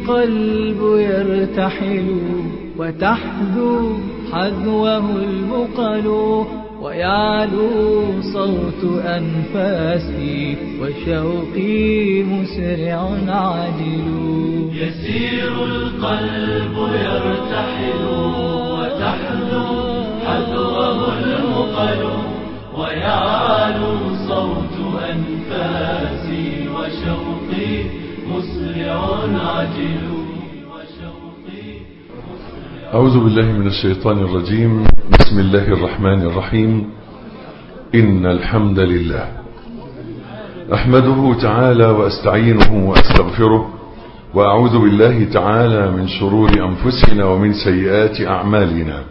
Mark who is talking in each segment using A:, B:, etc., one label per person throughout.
A: القلب يرتحل وتحذو حذوه المقل ويعلو صوت أنفاسي وشوقي مسرع عاجل
B: يسير القلب يرتحل وتحذو حذوه المقل ويعلو صوت أنفاسي وشوقي مسرع عجل وشوقي
C: أعوذ بالله من الشيطان الرجيم بسم الله الرحمن الرحيم إن الحمد لله أحمده تعالى وأستعينه وأستغفره وأعوذ بالله تعالى من شرور أنفسنا ومن سيئات أعمالنا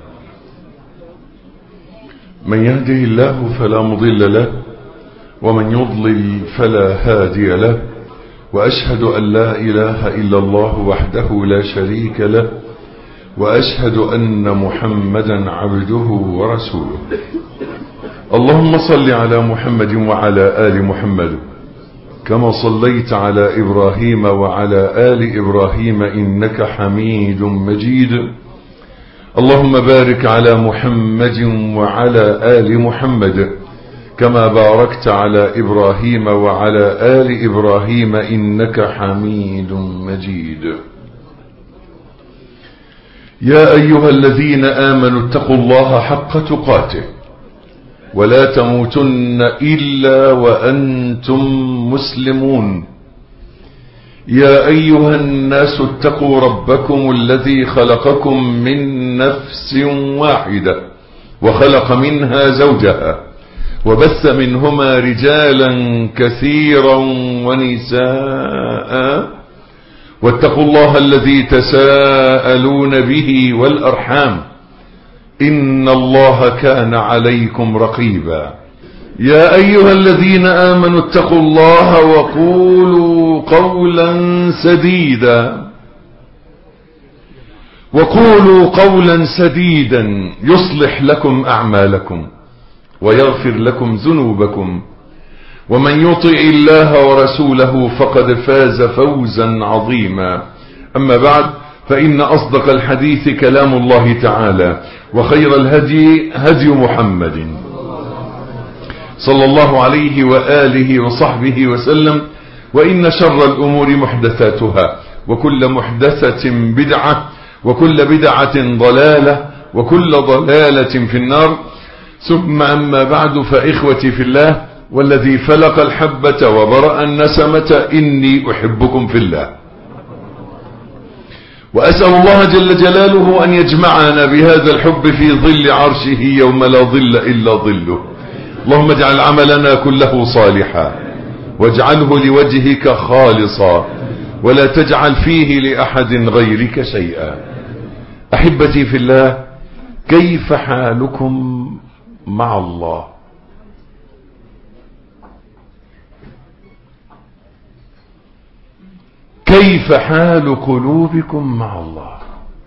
C: من يهده الله فلا مضل له ومن يضلل فلا هادي له وأشهد أن لا إله إلا الله وحده لا شريك له وأشهد أن محمدا عبده ورسوله اللهم صل على محمد وعلى آل محمد كما صليت على إبراهيم وعلى آل إبراهيم إنك حميد مجيد اللهم بارك على محمد وعلى آل محمد كما باركت على إبراهيم وعلى آل إبراهيم إنك حميد مجيد يا أيها الذين آمنوا اتقوا الله حق تقاته ولا تموتن إلا وأنتم مسلمون يا أيها الناس اتقوا ربكم الذي خلقكم من نفس واحدة وخلق منها زوجها وبث منهما رجالا كثيرا ونساء واتقوا الله الذي تساءلون به والأرحام إن الله كان عليكم رقيبا يا أيها الذين آمنوا اتقوا الله وقولوا قولا سديدا وقولوا قولا سديدا يصلح لكم أعمالكم ويغفر لكم ذنوبكم ومن يطع الله ورسوله فقد فاز فوزا عظيما أما بعد فإن أصدق الحديث كلام الله تعالى وخير الهدي هدي محمد صلى الله عليه وآله وصحبه وسلم وإن شر الأمور محدثاتها وكل محدثة بدعة وكل بدعة ضلالة وكل ضلالة في النار ثم أما بعد فإخوتي في الله والذي فلق الحبة وبرأ النسمة إني أحبكم في الله وأسأل الله جل جلاله أن يجمعنا بهذا الحب في ظل عرشه يوم لا ظل إلا ظله اللهم اجعل عملنا كله صالحا واجعله لوجهك خالصا ولا تجعل فيه لأحد غيرك شيئا أحبتي في الله كيف حالكم مع الله كيف حال قلوبكم مع الله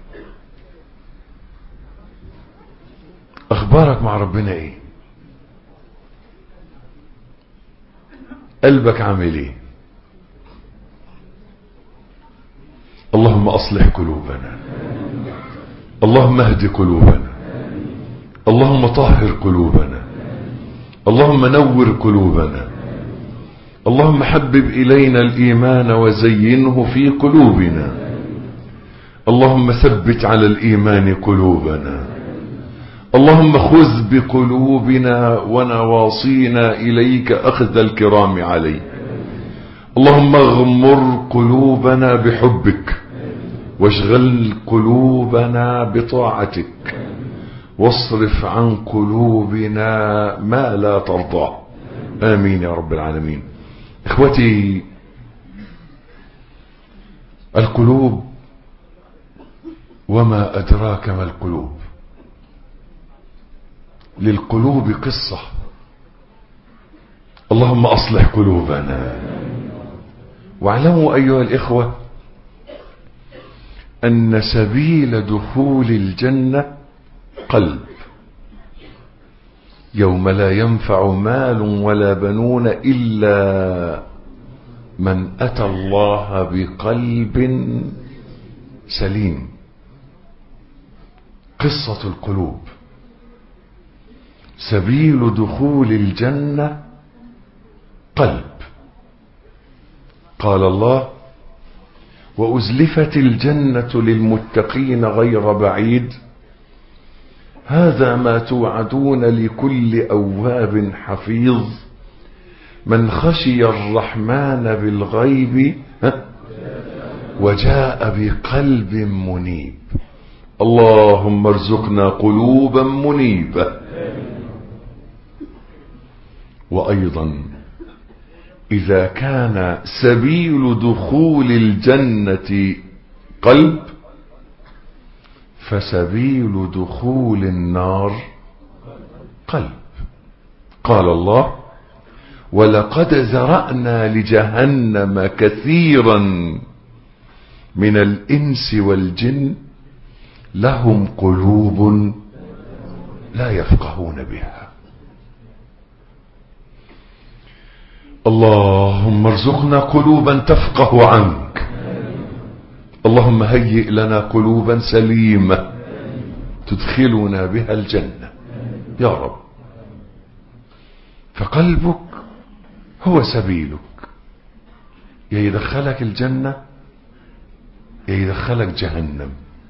C: اخبارك مع ربنا ايه قلبك عامل ايه اللهم اصلح قلوبنا اللهم اهد قلوبنا اللهم طهر قلوبنا اللهم نور قلوبنا اللهم حبب إلينا الإيمان وزينه في قلوبنا اللهم ثبت على الإيمان قلوبنا اللهم خذ بقلوبنا ونواصينا إليك أخذ الكرام عليك اللهم اغمر قلوبنا بحبك واشغل قلوبنا بطاعتك واصرف عن قلوبنا ما لا ترضى آمين يا رب العالمين اخوتي القلوب وما أدراك ما القلوب للقلوب قصة اللهم أصلح قلوبنا واعلموا أيها الإخوة أن سبيل دخول الجنة قلب يوم لا ينفع مال ولا بنون إلا من أتى الله بقلب سليم قصة القلوب سبيل دخول الجنة قلب قال الله وأزلفت الجنة للمتقين غير بعيد هذا ما توعدون لكل أواب حفيظ من خشي الرحمن بالغيب ها؟ وجاء بقلب منيب اللهم ارزقنا قلوبا منيبة وأيضا إذا كان سبيل دخول الجنة قلب فسبيل دخول النار قلب قال الله ولقد ذرأنا لجهنم كثيرا من الإنس والجن لهم قلوب لا يفقهون بها اللهم ارزقنا قلوبا تفقه عنك اللهم هيئ لنا قلوبا سليمة تدخلنا بها الجنة يا رب فقلبك هو سبيلك يا يدخلك الجنة يا يدخلك جهنم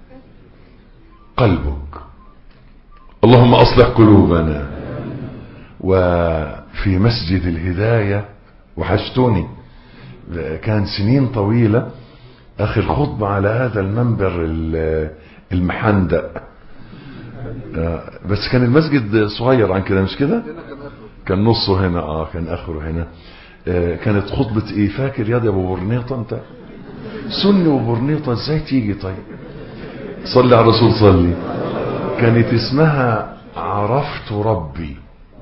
C: قلبك اللهم اصلح قلوبنا وفي مسجد الهداية وحشتوني كان سنين طويلة اخر خطبة على هذا المنبر المحندق بس كان المسجد صغير عن كده مش كده كان نصه هنا اه كان اخره هنا كانت خطبة ايه فاكر يا ابو برنيطة انت سني وبرنيطة ازاي تيجي طيب صلي على الرسول صلي كانت اسمها عرفت ربي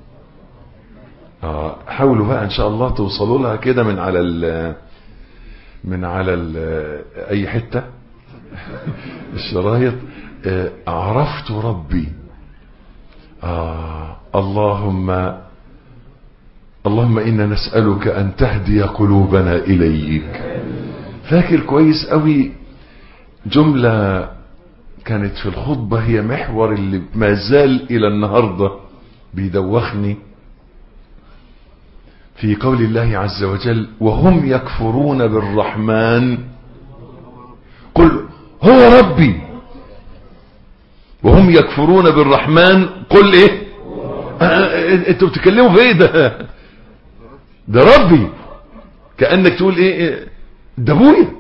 C: آه حاولوا بقى ان شاء الله توصلوا لها كده من على ال من على ال اي حتة الشرايط آه عرفت ربي آه اللهم اللهم انا نسألك ان تهدي قلوبنا اليك فاكر كويس قوي جملة كانت في الخطبة هي محور اللي ما زال الى النهاردة بيدوخني في قول الله عز وجل وهم يكفرون بالرحمن قل هو ربي وهم يكفرون بالرحمن قل ايه انتوا بتتكلموا في ايه ده ده ربي كأنك تقول ايه ده ابويا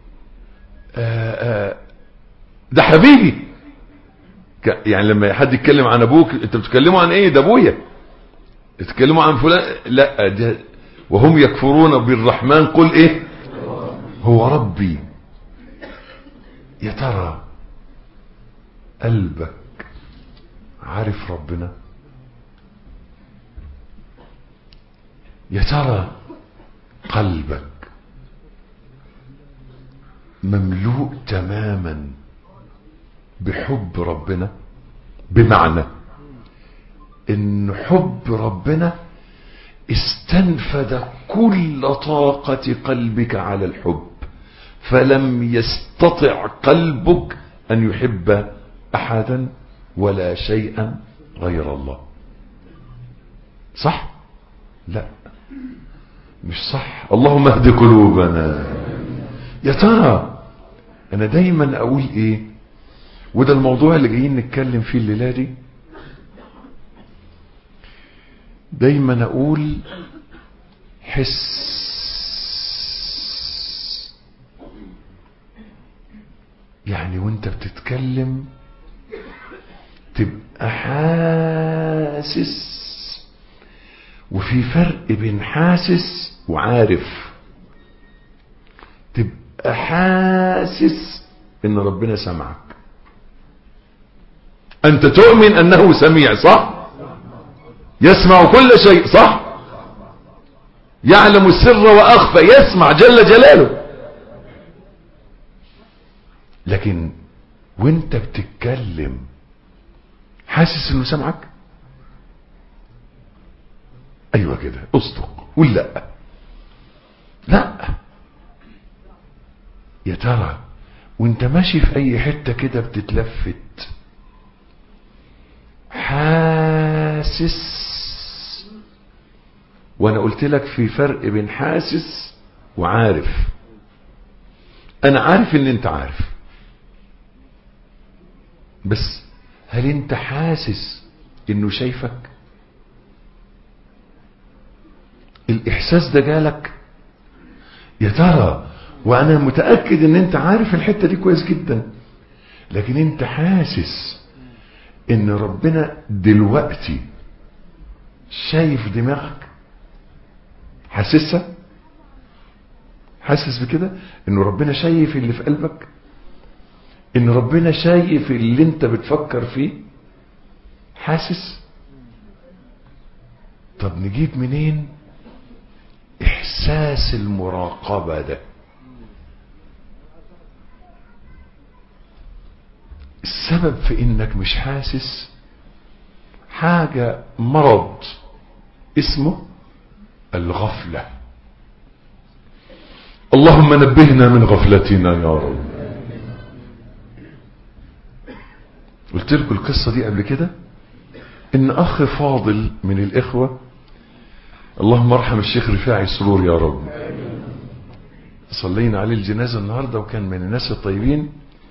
C: ده حبيبي يعني لما حد يتكلم عن ابوك انت بتتكلموا عن ايه ده ابويا تتكلموا عن فلان لا ده وهم يكفرون بالرحمن قل ايه هو ربي يا ترى قلبك عارف ربنا يا ترى قلبك مملوء تماما بحب ربنا بمعنى ان حب ربنا استنفذ كل طاقة قلبك على الحب فلم يستطع قلبك ان يحب احدا ولا شيئا غير الله صح لا مش صح اللهم اهد قلوبنا يا ترى انا دايما اقول ايه وده الموضوع اللي جايين نتكلم فيه الليله دي دايما اقول حس يعني وانت بتتكلم تبقى حاسس وفي فرق بين حاسس وعارف تبقى حاسس ان ربنا سمعك انت تؤمن انه سميع صح يسمع كل شيء صح يعلم السر واخفى يسمع جل جلاله لكن وانت بتتكلم حاسس انه سمعك ايوه كده اصدق قول لا لا يا ترى وانت ماشي في اي حتة كده بتتلفت حاسس وانا قلت لك في فرق بين حاسس وعارف انا عارف ان انت عارف بس هل انت حاسس انه شايفك الاحساس ده جالك يا ترى وانا متاكد ان انت عارف الحته دي كويس جدا لكن انت حاسس ان ربنا دلوقتي شايف دماغك حاسسها حاسس بكده ان ربنا شايف اللي في قلبك ان ربنا شايف اللي انت بتفكر فيه حاسس طب نجيب منين احساس المراقبة ده السبب في انك مش حاسس حاجة مرض اسمه الغفلة اللهم نبهنا من غفلتنا يا رب قلت لكم القصة دي قبل كده ان اخ فاضل من الاخوة اللهم ارحم الشيخ رفاعي سرور يا رب صلينا عليه الجنازة النهاردة وكان من الناس الطيبين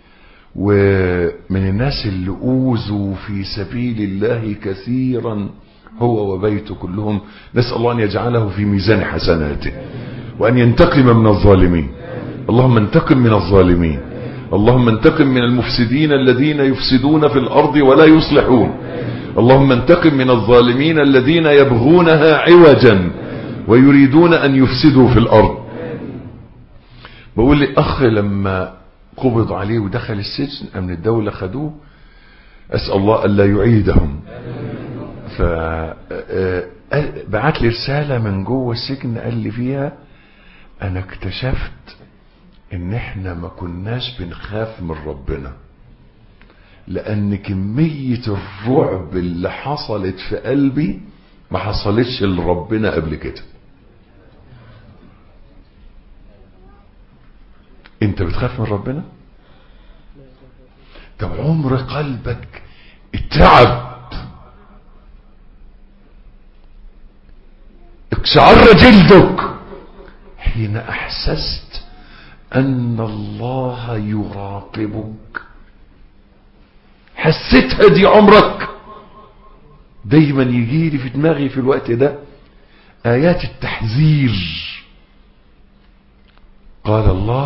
C: ومن الناس اللي اوذوا في سبيل الله كثيرا هو وبيته كلهم نسأل الله أن يجعله في ميزان حسناته وأن ينتقم من الظالمين اللهم انتقم من الظالمين اللهم انتقم من المفسدين الذين يفسدون في الأرض ولا يصلحون اللهم انتقم من الظالمين الذين يبغونها عوجا ويريدون أن يفسدوا في الأرض بقول لي أخ لما قبض عليه ودخل السجن أمن الدولة خدوه أسأل الله ألا يعيدهم فبعت لي رسالة من جوه السجن قال لي فيها أنا اكتشفت إن إحنا ما كناش بنخاف من ربنا لأن كمية الرعب اللي حصلت في قلبي ما حصلتش لربنا قبل كده انت بتخاف من ربنا طب عمر قلبك اترعب اقشعر جلدك حين احسست ان الله يراقبك حسيتها دي عمرك دايما يجي لي في دماغي في الوقت ده ايات التحذير قال الله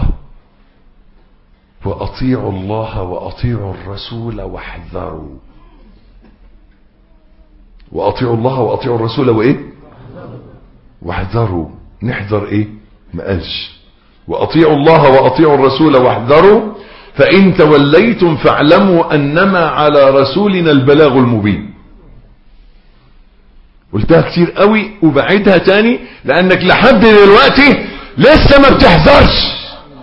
C: واطيعوا الله واطيعوا الرسول واحذروا واطيعوا الله واطيعوا الرسول وايه واحذروا نحذر ايه ما قالش واطيعوا الله واطيعوا الرسول واحذروا فان توليتم فاعلموا انما على رسولنا البلاغ المبين قلتها كتير قوي وبعيدها تاني لانك لحد دلوقتي لسه ما بتحذرش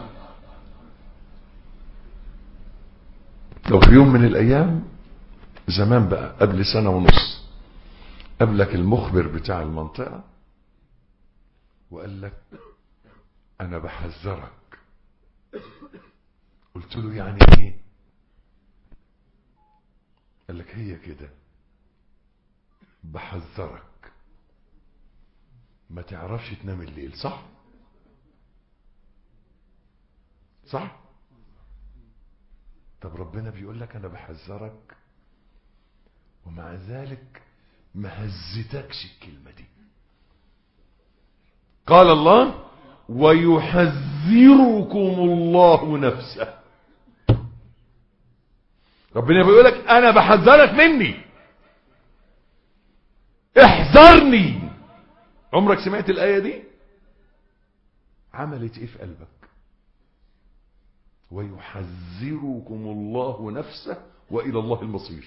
C: لو في يوم من الايام زمان بقى قبل سنة ونص قابلك المخبر بتاع المنطقة وقال لك انا بحذرك قلت له يعني ايه قال لك هي كده بحذرك ما تعرفش تنام الليل صح صح طب ربنا بيقول لك انا بحذرك ومع ذلك ما هزتكش الكلمة دي قال الله ويحذركم الله نفسه ربنا بيقول لك انا بحذرك مني احذرني عمرك سمعت الآية دي عملت ايه في قلبك ويحذركم الله نفسه وإلى الله المصير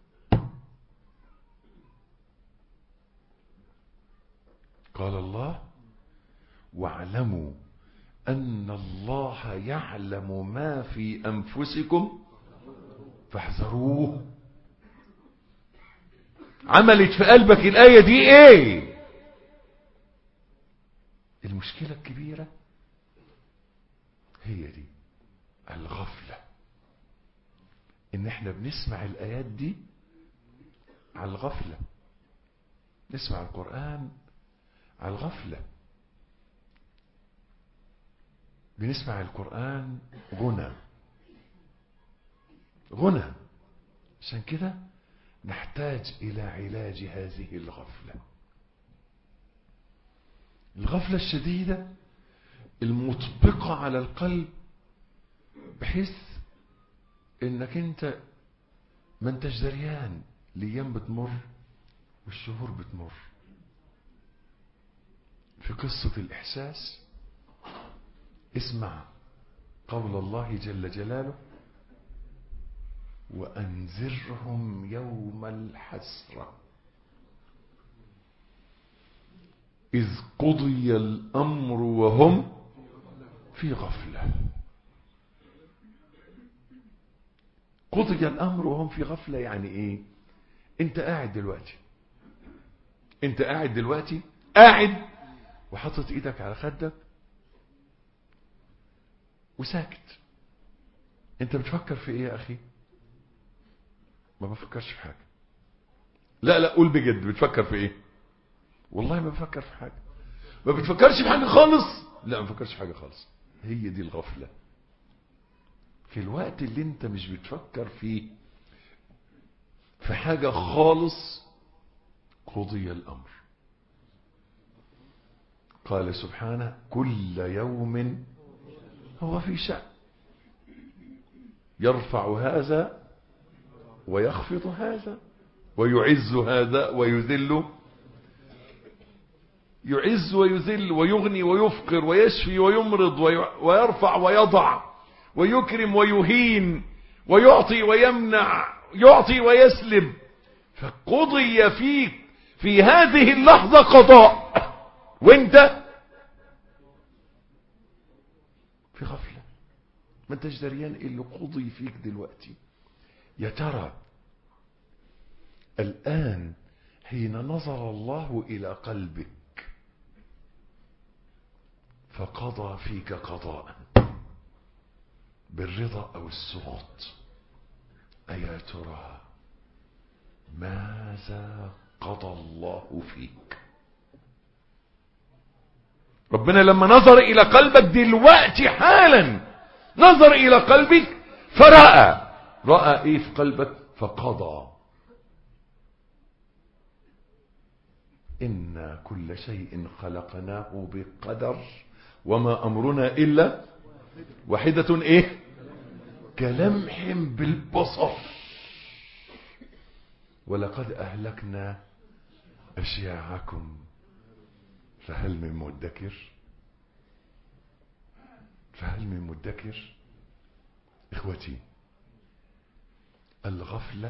C: قال الله واعلموا أن الله يعلم ما في أنفسكم فاحذروه عملت في قلبك الآية دي ايه المشكلة الكبيرة هي دي الغفلة ان احنا بنسمع الايات دي على الغفلة نسمع القرآن على الغفلة بنسمع القرآن غنى غنى عشان كده نحتاج إلى علاج هذه الغفلة الغفلة الشديدة المطبقة على القلب بحيث انك انت ما انتش دريان الايام بتمر والشهور بتمر في قصة الإحساس اسمع قول الله جل جلاله وأنذرهم يوم الحسرة إذ قضي الأمر وهم في غفلة قضي الأمر وهم في غفلة يعني إيه أنت قاعد دلوقتي أنت قاعد دلوقتي قاعد وحطت إيدك على خدك وساكت أنت بتفكر في إيه يا أخي ما بفكرش في حاجة لا لا قول بجد بتفكر في إيه والله ما بفكر في حاجة ما بتفكرش في حاجة خالص لا ما بفكرش في حاجة خالص هي دي الغفلة في الوقت اللي انت مش بتفكر فيه في حاجة خالص قضي الأمر قال سبحانه كل يوم هو في شأن يرفع هذا ويخفض هذا ويعز هذا ويذل يعز ويذل ويغني ويفقر ويشفي ويمرض ويرفع ويضع ويكرم ويهين ويعطي ويمنع يعطي ويسلب فقضي فيك في هذه اللحظة قضاء وانت في غفلة ما انتش دريان اللي قضي فيك دلوقتي يا ترى الآن حين نظر الله إلى قلبك فقضى فيك قضاء بالرضا أو السخط أيا ترى ماذا قضى الله فيك ربنا لما نظر إلى قلبك دلوقتي حالا نظر إلى قلبك فرأى رأى إيه في قلبك فقضى إنا كل شيء خلقناه بقدر وما أمرنا إلا واحدة إيه كلمح بالبصر ولقد أهلكنا أشياعكم فهل من مدكر فهل من مدكر إخوتي الغفلة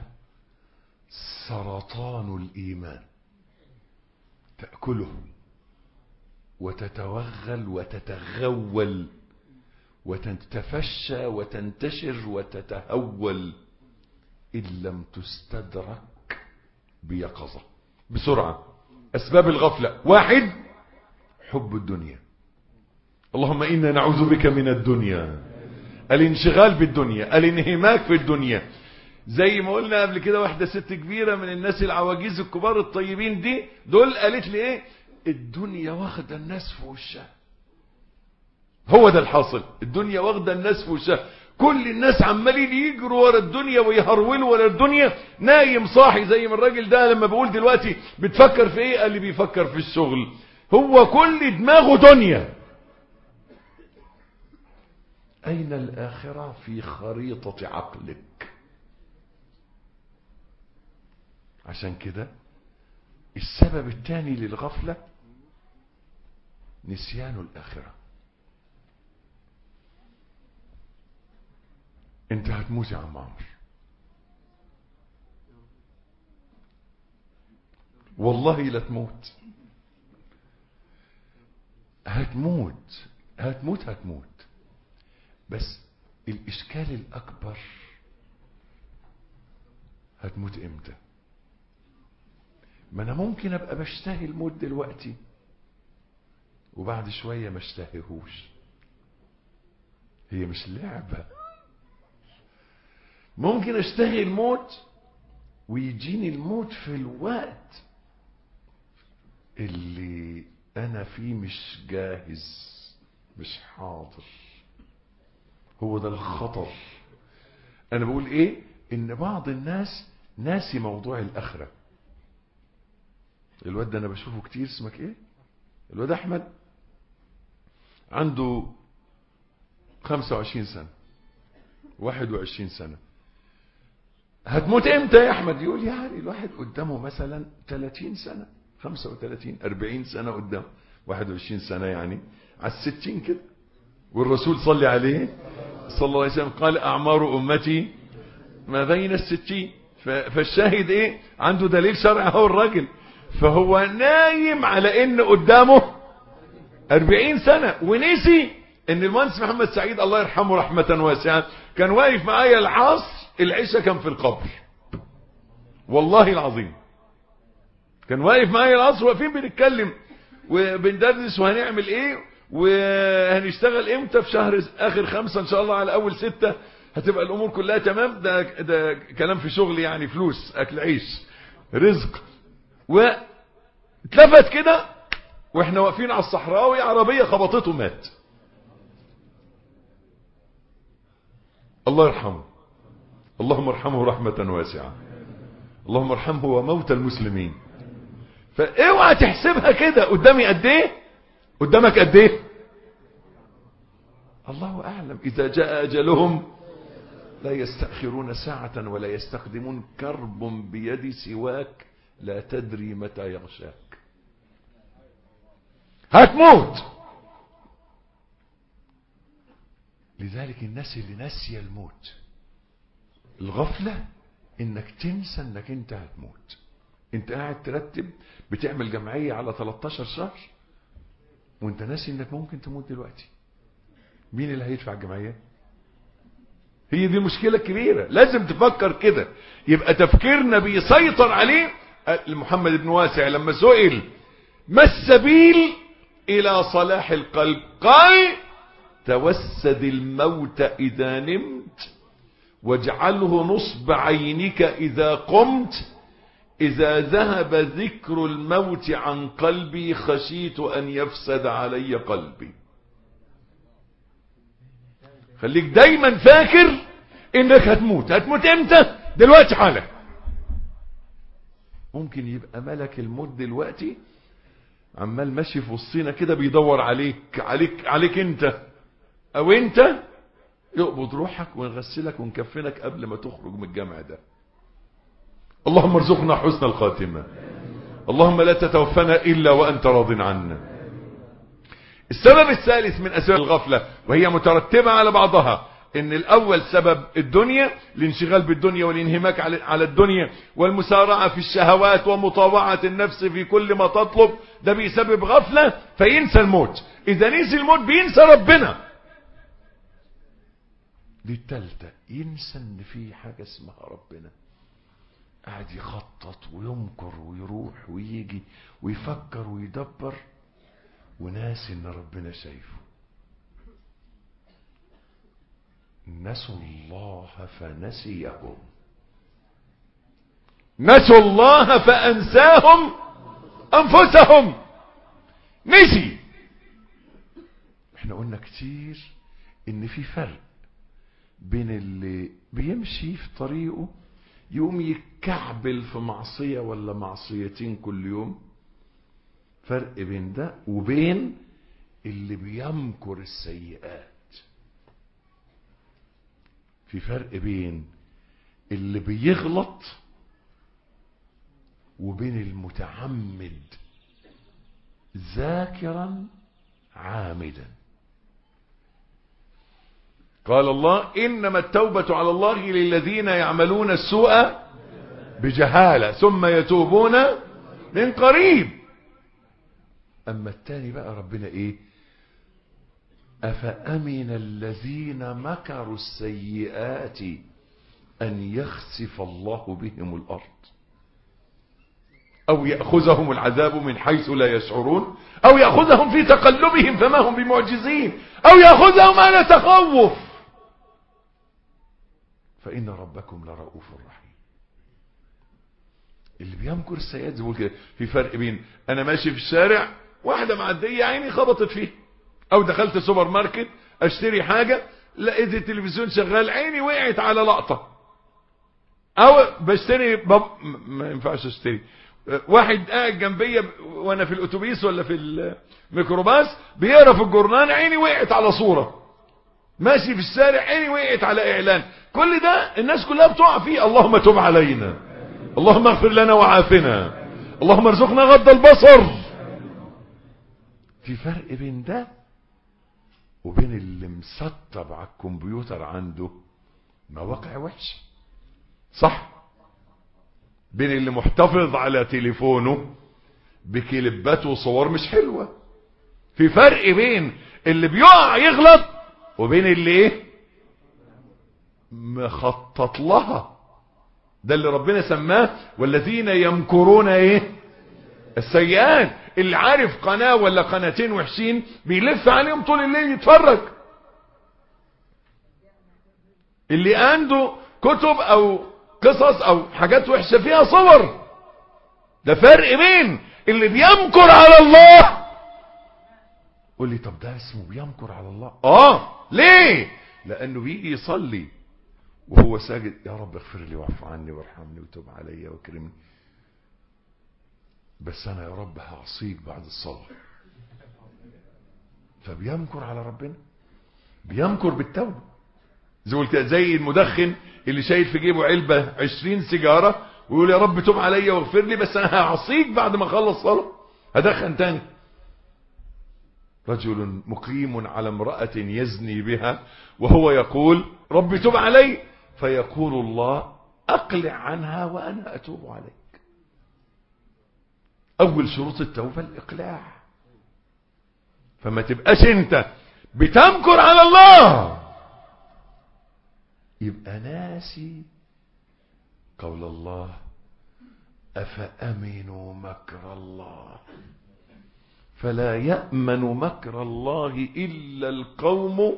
C: سرطان الإيمان تأكله وتتوغل وتتغول وتتفشى وتنتشر وتتهول إن لم تستدرك بيقظة بسرعة أسباب الغفلة واحد حب الدنيا اللهم إنا نعوذ بك من الدنيا الانشغال بالدنيا الانهماك في الدنيا زي ما قلنا قبل كده واحدة ست كبيرة من الناس العواجيز الكبار الطيبين دي دول قالت لي ايه الدنيا واخدة الناس في وشها هو ده الحاصل الدنيا واخدة الناس في وشها كل الناس عمالين يجروا ورا الدنيا ويهرولوا ورا الدنيا نايم صاحي زي ما الراجل ده لما بقول دلوقتي بتفكر في ايه قال لي بيفكر في الشغل هو كل دماغه دنيا اين الاخرة في خريطة عقلك عشان كده السبب الثاني للغفلة نسيان الآخرة انت هتموت يا عم عمرو والله لا تموت هتموت هتموت هتموت بس الإشكال الأكبر هتموت امتى ما انا ممكن ابقى بشتهي الموت دلوقتي وبعد شوية ما اشتهيهوش هي مش لعبة ممكن اشتهي الموت ويجيني الموت في الوقت اللي انا فيه مش جاهز مش حاضر هو ده الخطر انا بقول ايه ان بعض الناس ناسي موضوع الاخره الواد ده انا بشوفه كتير اسمك ايه الواد احمد عنده 25 سنه 21 سنه هتموت امتى يا احمد يقول يعني الواحد قدامه مثلا 30 سنه 35 40 سنه قدامه 21 سنه يعني على الستين كده والرسول صلى عليه صلى الله عليه وسلم قال اعمار امتي ما بين الستين فالشاهد ايه عنده دليل شرعي هو الراجل فهو نايم على ان قدامه 40 سنة ونسي ان المهندس محمد سعيد الله يرحمه رحمة واسعة كان واقف معايا العصر العشاء كان في القبر والله العظيم كان واقف معايا العصر واقفين بنتكلم وبندرس وهنعمل ايه وهنشتغل امتى في شهر اخر خمسة ان شاء الله على اول ستة هتبقى الامور كلها تمام ده ده كلام في شغل يعني فلوس اكل عيش رزق واتلفت كده واحنا واقفين على الصحراوي عربية خبطته مات الله يرحمه اللهم ارحمه رحمة واسعة اللهم ارحمه وموت المسلمين فاوعى تحسبها كده قدامي قد ايه قدامك قد ايه الله اعلم اذا جاء اجلهم لا يستأخرون ساعة ولا يستخدمون كرب بيد سواك لا تدري متى يغشاك هتموت لذلك الناس اللي ناسيه الموت الغفلة انك تنسى انك انت هتموت انت قاعد ترتب بتعمل جمعية على 13 شهر وانت ناسي انك ممكن تموت دلوقتي مين اللي هيدفع الجمعية هي دي مشكلة كبيرة لازم تفكر كده يبقى تفكيرنا بيسيطر عليه محمد بن واسع لما سئل ما السبيل الى صلاح القلب قال توسد الموت اذا نمت واجعله نصب عينك اذا قمت اذا ذهب ذكر الموت عن قلبي خشيت ان يفسد علي قلبي خليك دايما فاكر انك هتموت هتموت امتى دلوقتي حالا ممكن يبقى ملك الموت دلوقتي عمال ماشي في وسطينا كده بيدور عليك عليك عليك انت او انت يقبض روحك ونغسلك ونكفنك قبل ما تخرج من الجامع ده اللهم ارزقنا حسن الخاتمة اللهم لا تتوفنا الا وانت راض عنا السبب الثالث من اسباب الغفلة وهي مترتبة على بعضها ان الاول سبب الدنيا الانشغال بالدنيا والانهماك على الدنيا والمسارعة في الشهوات ومطاوعة النفس في كل ما تطلب ده بيسبب غفلة فينسى الموت اذا نسي الموت بينسى ربنا دي التالتة ينسى ان في حاجة اسمها ربنا قاعد يخطط ويمكر ويروح ويجي ويفكر ويدبر وناسي ان ربنا شايفه نسوا الله فنسيهم نسوا الله فأنساهم أنفسهم نسي احنا قلنا كتير ان في فرق بين اللي بيمشي في طريقه يقوم يتكعبل في معصية ولا معصيتين كل يوم فرق بين ده وبين اللي بيمكر السيئات في فرق بين اللي بيغلط وبين المتعمد ذاكرا عامدا قال الله إنما التوبة على الله للذين يعملون السوء بجهالة ثم يتوبون من قريب أما التاني بقى ربنا إيه أفأمن الذين مكروا السيئات أن يخسف الله بهم الأرض أو يأخذهم العذاب من حيث لا يشعرون أو يأخذهم في تقلبهم فما هم بمعجزين أو يأخذهم على تخوف فإن ربكم لرؤوف رحيم اللي بيمكر السيئات زي ما بقول كده في فرق بين انا ماشي في الشارع واحدة معدية عيني خبطت فيه او دخلت سوبر ماركت اشتري حاجة لقيت التلفزيون شغال عيني وقعت على لقطة او بشتري بب... ما ينفعش اشتري واحد قاعد جنبي وانا في الاتوبيس ولا في الميكروباص بيقرا في الجورنال عيني وقعت على صورة ماشي في الشارع عيني وقعت على اعلان كل ده الناس كلها بتقع فيه اللهم تب علينا اللهم اغفر لنا وعافنا اللهم ارزقنا غض البصر في فرق بين ده وبين اللي مسطب على الكمبيوتر عنده مواقع وحشة صح بين اللي محتفظ على تليفونه بكليبات وصور مش حلوة في فرق بين اللي بيقع يغلط وبين اللي ايه مخطط لها ده اللي ربنا سماه والذين يمكرون ايه السيئات اللي عارف قناة ولا قناتين وحشين بيلف عليهم طول الليل يتفرج اللي عنده كتب او قصص او حاجات وحشة فيها صور ده فرق بين اللي بيمكر على الله قول لي طب ده اسمه بيمكر على الله اه ليه لانه بيجي يصلي وهو ساجد يا رب اغفر لي واعف عني وارحمني وتب علي واكرمني بس انا يا رب هعصيك بعد الصلاة فبيمكر على ربنا بيمكر بالتوبة زي كده زي المدخن اللي شايل في جيبه علبة عشرين سيجارة ويقول يا رب تب علي واغفر لي بس انا هعصيك بعد ما اخلص صلاة هدخن تاني رجل مقيم على امرأة يزني بها وهو يقول رب تب علي فيقول الله اقلع عنها وانا اتوب عليك اول شروط التوبة الاقلاع فما تبقاش انت بتمكر على الله يبقى ناسي قول الله افامنوا مكر الله فلا يأمن مكر الله إلا القوم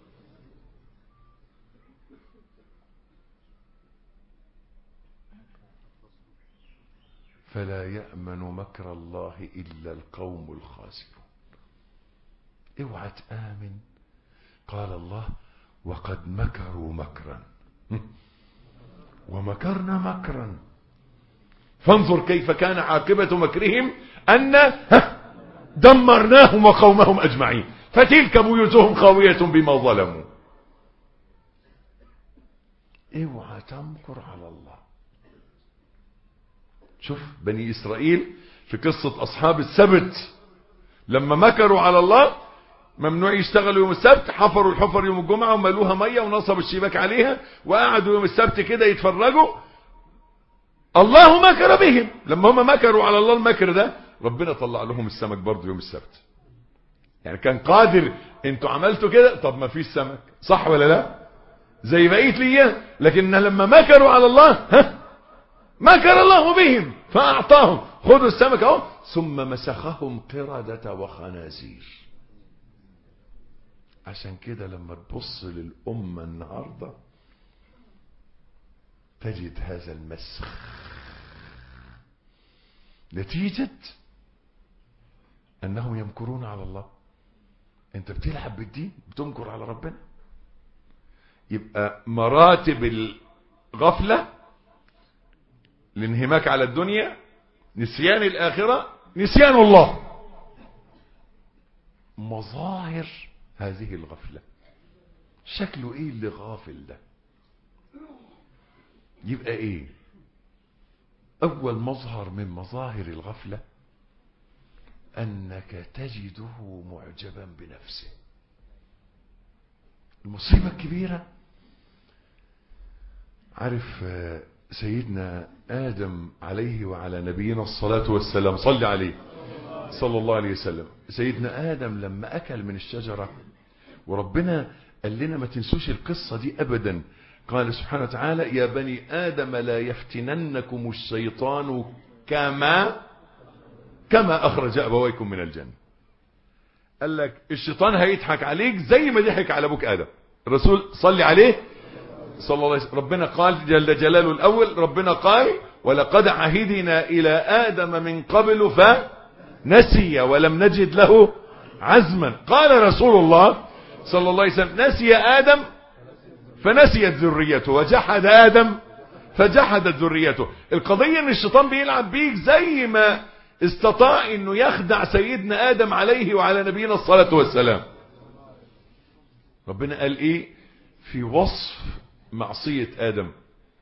C: فلا يأمن مكر الله إلا القوم الخاسرون اوعى تآمن قال الله وقد مكروا مكرا ومكرنا مكرا فانظر كيف كان عاقبة مكرهم أن دمرناهم وقومهم أجمعين فتلك بيوتهم خاوية بما ظلموا اوعى تمكر على الله شوف بني إسرائيل في قصة أصحاب السبت لما مكروا على الله ممنوع يشتغلوا يوم السبت حفروا الحفر يوم الجمعة وملوها مية ونصبوا الشباك عليها وقعدوا يوم السبت كده يتفرجوا الله مكر بهم لما هم مكروا على الله المكر ده ربنا طلع لهم السمك برضه يوم السبت يعني كان قادر انتوا عملتوا كده طب ما فيش سمك صح ولا لا زي بقيت لي لكن لما مكروا على الله ها مكر الله بهم فأعطاهم خذوا السمك اهو ثم مسخهم قردة وخنازير عشان كده لما تبص للأمة النهاردة تجد هذا المسخ نتيجة أنهم يمكرون على الله أنت بتلعب بالدين بتمكر على ربنا يبقى مراتب الغفلة الانهماك على الدنيا نسيان الآخرة نسيان الله مظاهر هذه الغفلة شكله ايه اللي غافل ده يبقى ايه اول مظهر من مظاهر الغفلة انك تجده معجبا بنفسه المصيبة الكبيرة عارف سيدنا آدم عليه وعلى نبينا الصلاة والسلام صلي عليه صلى الله عليه وسلم سيدنا آدم لما أكل من الشجرة وربنا قال لنا ما تنسوش القصة دي أبدا قال سبحانه وتعالى يا بني آدم لا يفتننكم الشيطان كما كما أخرج أبويكم من الجنة قال لك الشيطان هيضحك عليك زي ما ضحك على أبوك آدم الرسول صلي عليه صلى الله عليه وسلم ربنا قال جل جلاله الأول ربنا قال ولقد عهدنا إلى آدم من قبل فنسي ولم نجد له عزما قال رسول الله صلى الله عليه وسلم نسي آدم فنسيت ذريته وجحد آدم فجحدت ذريته القضية ان الشيطان بيلعب بيك زي ما استطاع انه يخدع سيدنا آدم عليه وعلى نبينا الصلاة والسلام ربنا قال ايه في وصف معصية آدم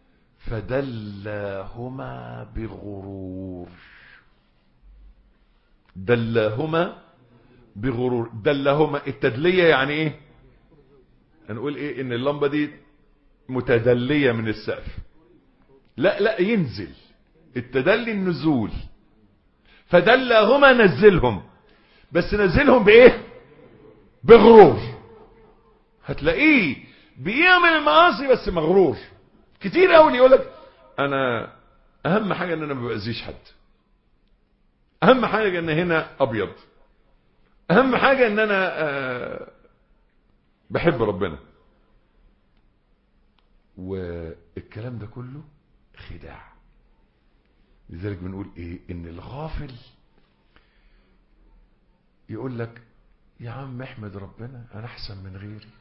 C: فدلاهما بغرور دلاهما بغرور دلهما التدلية يعني ايه هنقول ايه ان اللمبة دي متدلية من السقف لا لا ينزل التدلي النزول فدلهما نزلهم بس نزلهم بايه بغرور هتلاقيه بيعمل المعاصي بس مغرور كتير قوي يقول لك انا اهم حاجه ان انا ما باذيش حد اهم حاجه ان هنا ابيض اهم حاجه ان انا آه بحب ربنا والكلام ده كله خداع لذلك بنقول ايه ان الغافل يقول لك يا عم احمد ربنا انا احسن من غيري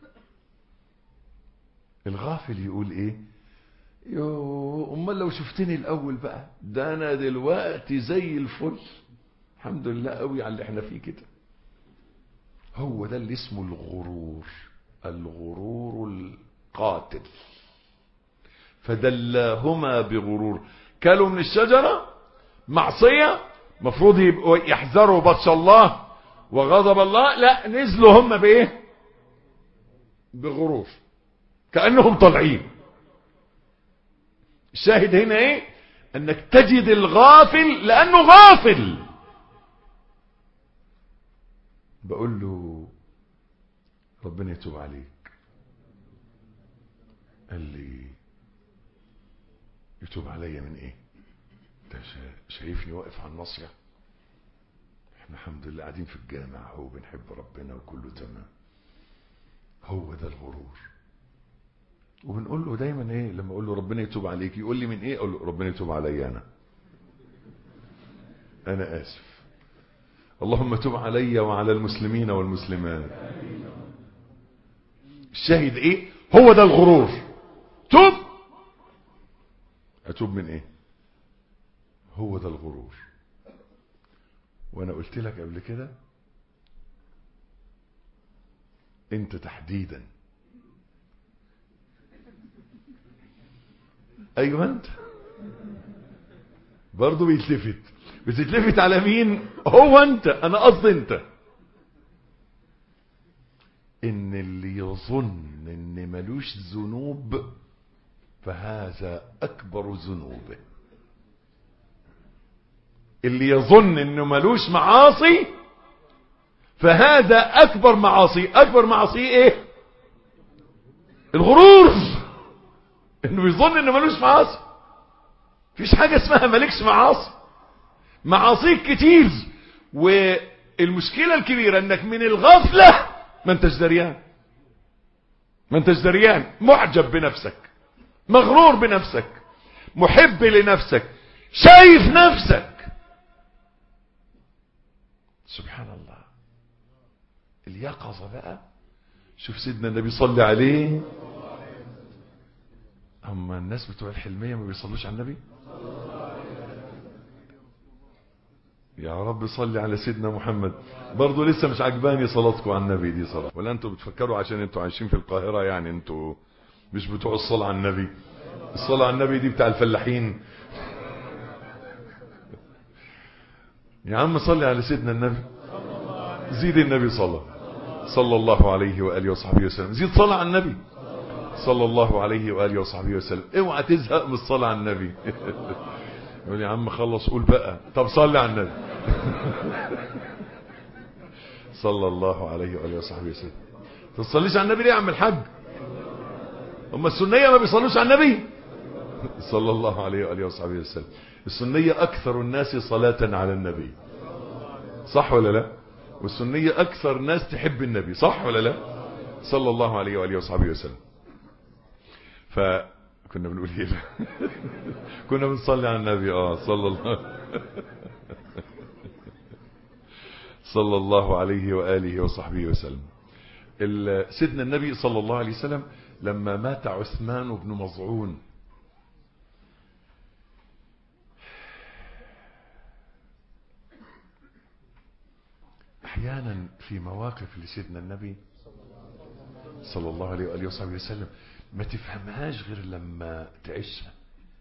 C: الغافل يقول ايه يو امال لو شفتني الاول بقى ده انا دلوقتي زي الفل الحمد لله قوي على اللي احنا فيه كده هو ده اللي اسمه الغرور الغرور القاتل فدلاهما بغرور كلوا من الشجرة معصية مفروض يبقوا يحذروا بطش الله وغضب الله لا نزلوا هم بايه بغرور كأنهم طالعين الشاهد هنا ايه انك تجد الغافل لانه غافل بقول له ربنا يتوب عليك قال لي يتوب عليا من ايه انت شايفني واقف على الناصية احنا الحمد لله قاعدين في الجامع هو بنحب ربنا وكله تمام هو ده الغرور وبنقول له دايما ايه لما اقول له ربنا يتوب عليك يقول لي من ايه اقول له ربنا يتوب عليا انا انا اسف اللهم تب علي وعلى المسلمين والمسلمات الشاهد ايه هو ده الغرور توب اتوب من ايه هو ده الغرور وانا قلت لك قبل كده انت تحديدا ايوه انت برضه بيتلفت بتتلفت على مين هو انت انا قصدي انت ان اللي يظن ان ملوش ذنوب فهذا اكبر ذنوبه اللي يظن انه ملوش معاصي فهذا اكبر معاصي اكبر معاصي ايه الغرور انه يظن انه ملوش معاصي مفيش حاجة اسمها مالكش معاصي معاصيك كتير والمشكلة الكبيرة انك من الغفلة ما انتش دريان ما انتش دريان معجب بنفسك مغرور بنفسك محب لنفسك شايف نفسك سبحان الله اليقظة بقى شوف سيدنا النبي صلى عليه اما الناس بتوع الحلمية ما بيصلوش على النبي يا رب صل على سيدنا محمد برضو لسه مش عجباني صلاتكم على النبي دي صلاة ولا انتوا بتفكروا عشان انتوا عايشين في القاهرة يعني انتوا مش بتوع الصلاة على النبي الصلاة على النبي دي بتاع الفلاحين يا عم صلي على سيدنا النبي زيد النبي صلى صلى الله عليه وآله وصحبه وسلم زيد صلاة على النبي صلى الله عليه وآله وصحبه وسلم اوعى تزهق من الصلاة على النبي يقول يا عم خلص قول بقى طب صلي على النبي صلى الله عليه وآله وصحبه وسلم تصليش على النبي ليه يا عم الحاج هم السنية ما بيصلوش على النبي صلى الله عليه وآله وصحبه وسلم السنية أكثر الناس صلاة على النبي صح ولا لا والسنية أكثر ناس تحب النبي صح ولا لا صلى الله عليه وآله وصحبه وسلم فكنا بنقول ايه كنا بنصلي على النبي اه صلى الله صلى الله عليه وآله وصحبه وسلم ال- سيدنا النبي صلى الله عليه وسلم لما مات عثمان بن مظعون احيانا في مواقف لسيدنا النبي صلى الله عليه وآله وصحبه وسلم ما تفهمهاش غير لما تعيشها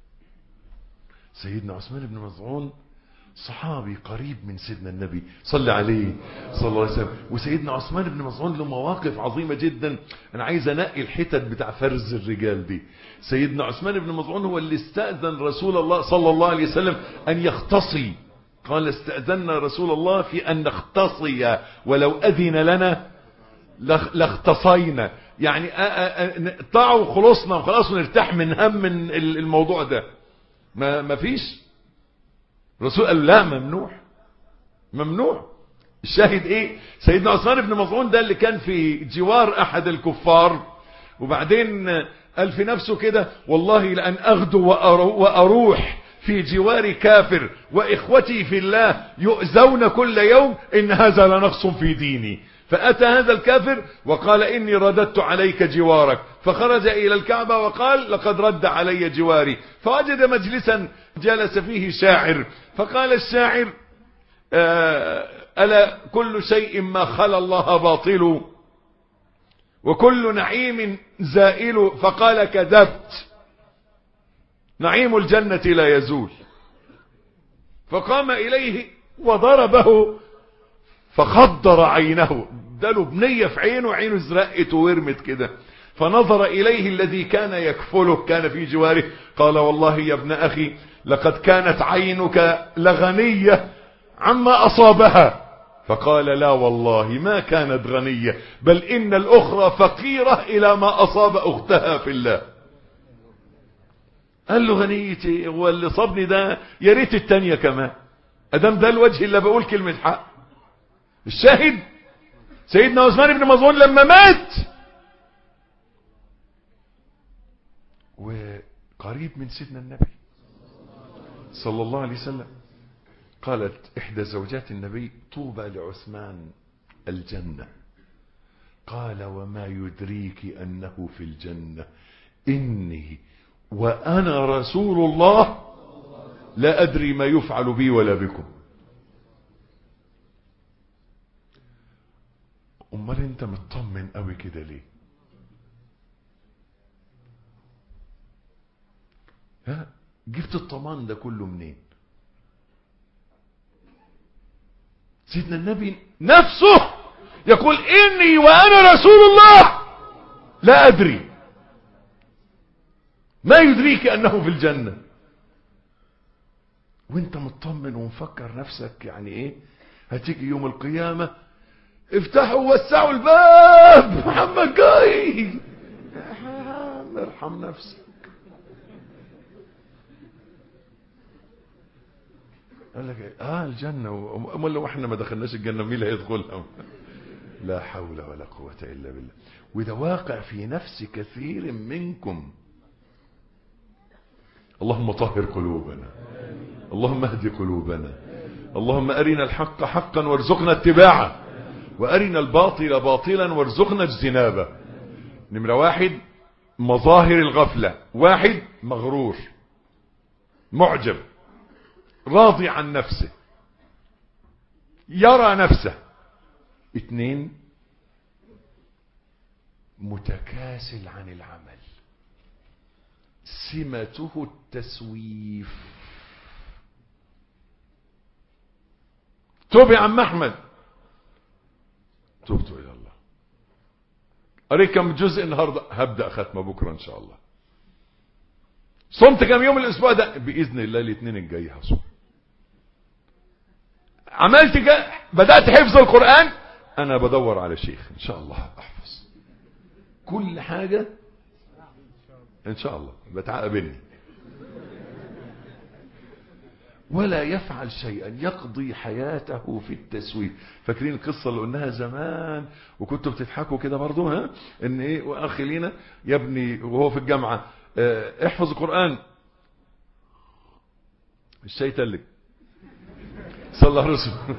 C: سيدنا عثمان بن مظعون صحابي قريب من سيدنا النبي صلى عليه صلى الله عليه وسلم وسيدنا عثمان بن مظعون له مواقف عظيمة جدا انا عايز انقي الحتت بتاع فرز الرجال دي سيدنا عثمان بن مظعون هو اللي استأذن رسول الله صلى الله عليه وسلم ان يختصي قال استأذنا رسول الله في ان نختصي ولو اذن لنا لخ- لاختصينا يعني آ- آ- آ- نقطعه وخلصنا وخلاص ونرتاح من هم من ال- الموضوع ده ما ما فيش الرسول قال لا ممنوع ممنوع الشاهد ايه سيدنا عثمان بن مظعون ده اللي كان في جوار احد الكفار وبعدين قال في نفسه كده والله لان اغدو وأرو- واروح في جوار كافر واخوتي في الله يؤذون كل يوم ان هذا لنقص في ديني فاتى هذا الكافر وقال اني رددت عليك جوارك فخرج الى الكعبة وقال لقد رد علي جواري فوجد مجلسا جلس فيه شاعر فقال الشاعر آه، ألا كل شيء ما خلا الله باطل وكل نعيم زائل فقال كذبت نعيم الجنة لا يزول فقام إليه وضربه فخضر عينه اداله بنية في عينه عينه ازرقت وورمت كده فنظر إليه الذي كان يكفله كان في جواره قال والله يا ابن أخي لقد كانت عينك لغنية عما أصابها فقال لا والله ما كانت غنية بل إن الأخرى فقيرة إلى ما أصاب أختها في الله قال له غنيتي هو اللي صابني ده يا ريت التانية كمان ادام ده الوجه اللي بقول كلمة حق الشاهد سيدنا عثمان بن مظعون لما مات وقريب من سيدنا النبي صلى الله عليه وسلم قالت إحدى زوجات النبي طوبى لعثمان الجنة قال وما يدريك أنه في الجنة إني وأنا رسول الله لا أدري ما يفعل بي ولا بكم أمال أنت مطمن قوي كده ليه ها جبت الطمان ده كله منين سيدنا النبي نفسه يقول إني وأنا رسول الله لا أدري ما يدريك أنه في الجنة وانت مطمن ومفكر نفسك يعني ايه هتيجي يوم القيامة افتحوا وسعوا الباب محمد جاي يا عم ارحم نفسك قال لك إيه؟ اه الجنة امال لو احنا ما دخلناش الجنة مين اللي هيدخلها لا حول ولا قوة الا بالله وده واقع في نفس كثير منكم اللهم طهر قلوبنا اللهم اهد قلوبنا اللهم أرنا الحق حقا وارزقنا اتباعه وأرنا الباطل باطلا وارزقنا اجتنابه نمرة واحد مظاهر الغفلة واحد مغرور معجب راضي عن نفسه يرى نفسه اثنين متكاسل عن العمل سمته التسويف توب يا عم احمد تبت الى الله قريت كم جزء النهارده هبدا ختمه بكره ان شاء الله صمت كم يوم الاسبوع ده باذن الله الاثنين الجاي هصوم عملت كده بدات حفظ القران انا بدور على شيخ ان شاء الله احفظ كل حاجه ان شاء الله بتعقبني ولا يفعل شيئا يقضي حياته في التسويف فاكرين القصة اللي قلناها زمان وكنتوا بتضحكوا كده برضو ها ان ايه واخ لينا يا ابني وهو في الجامعة اه احفظ القرآن الشاي تلك صلى الله عليه وسلم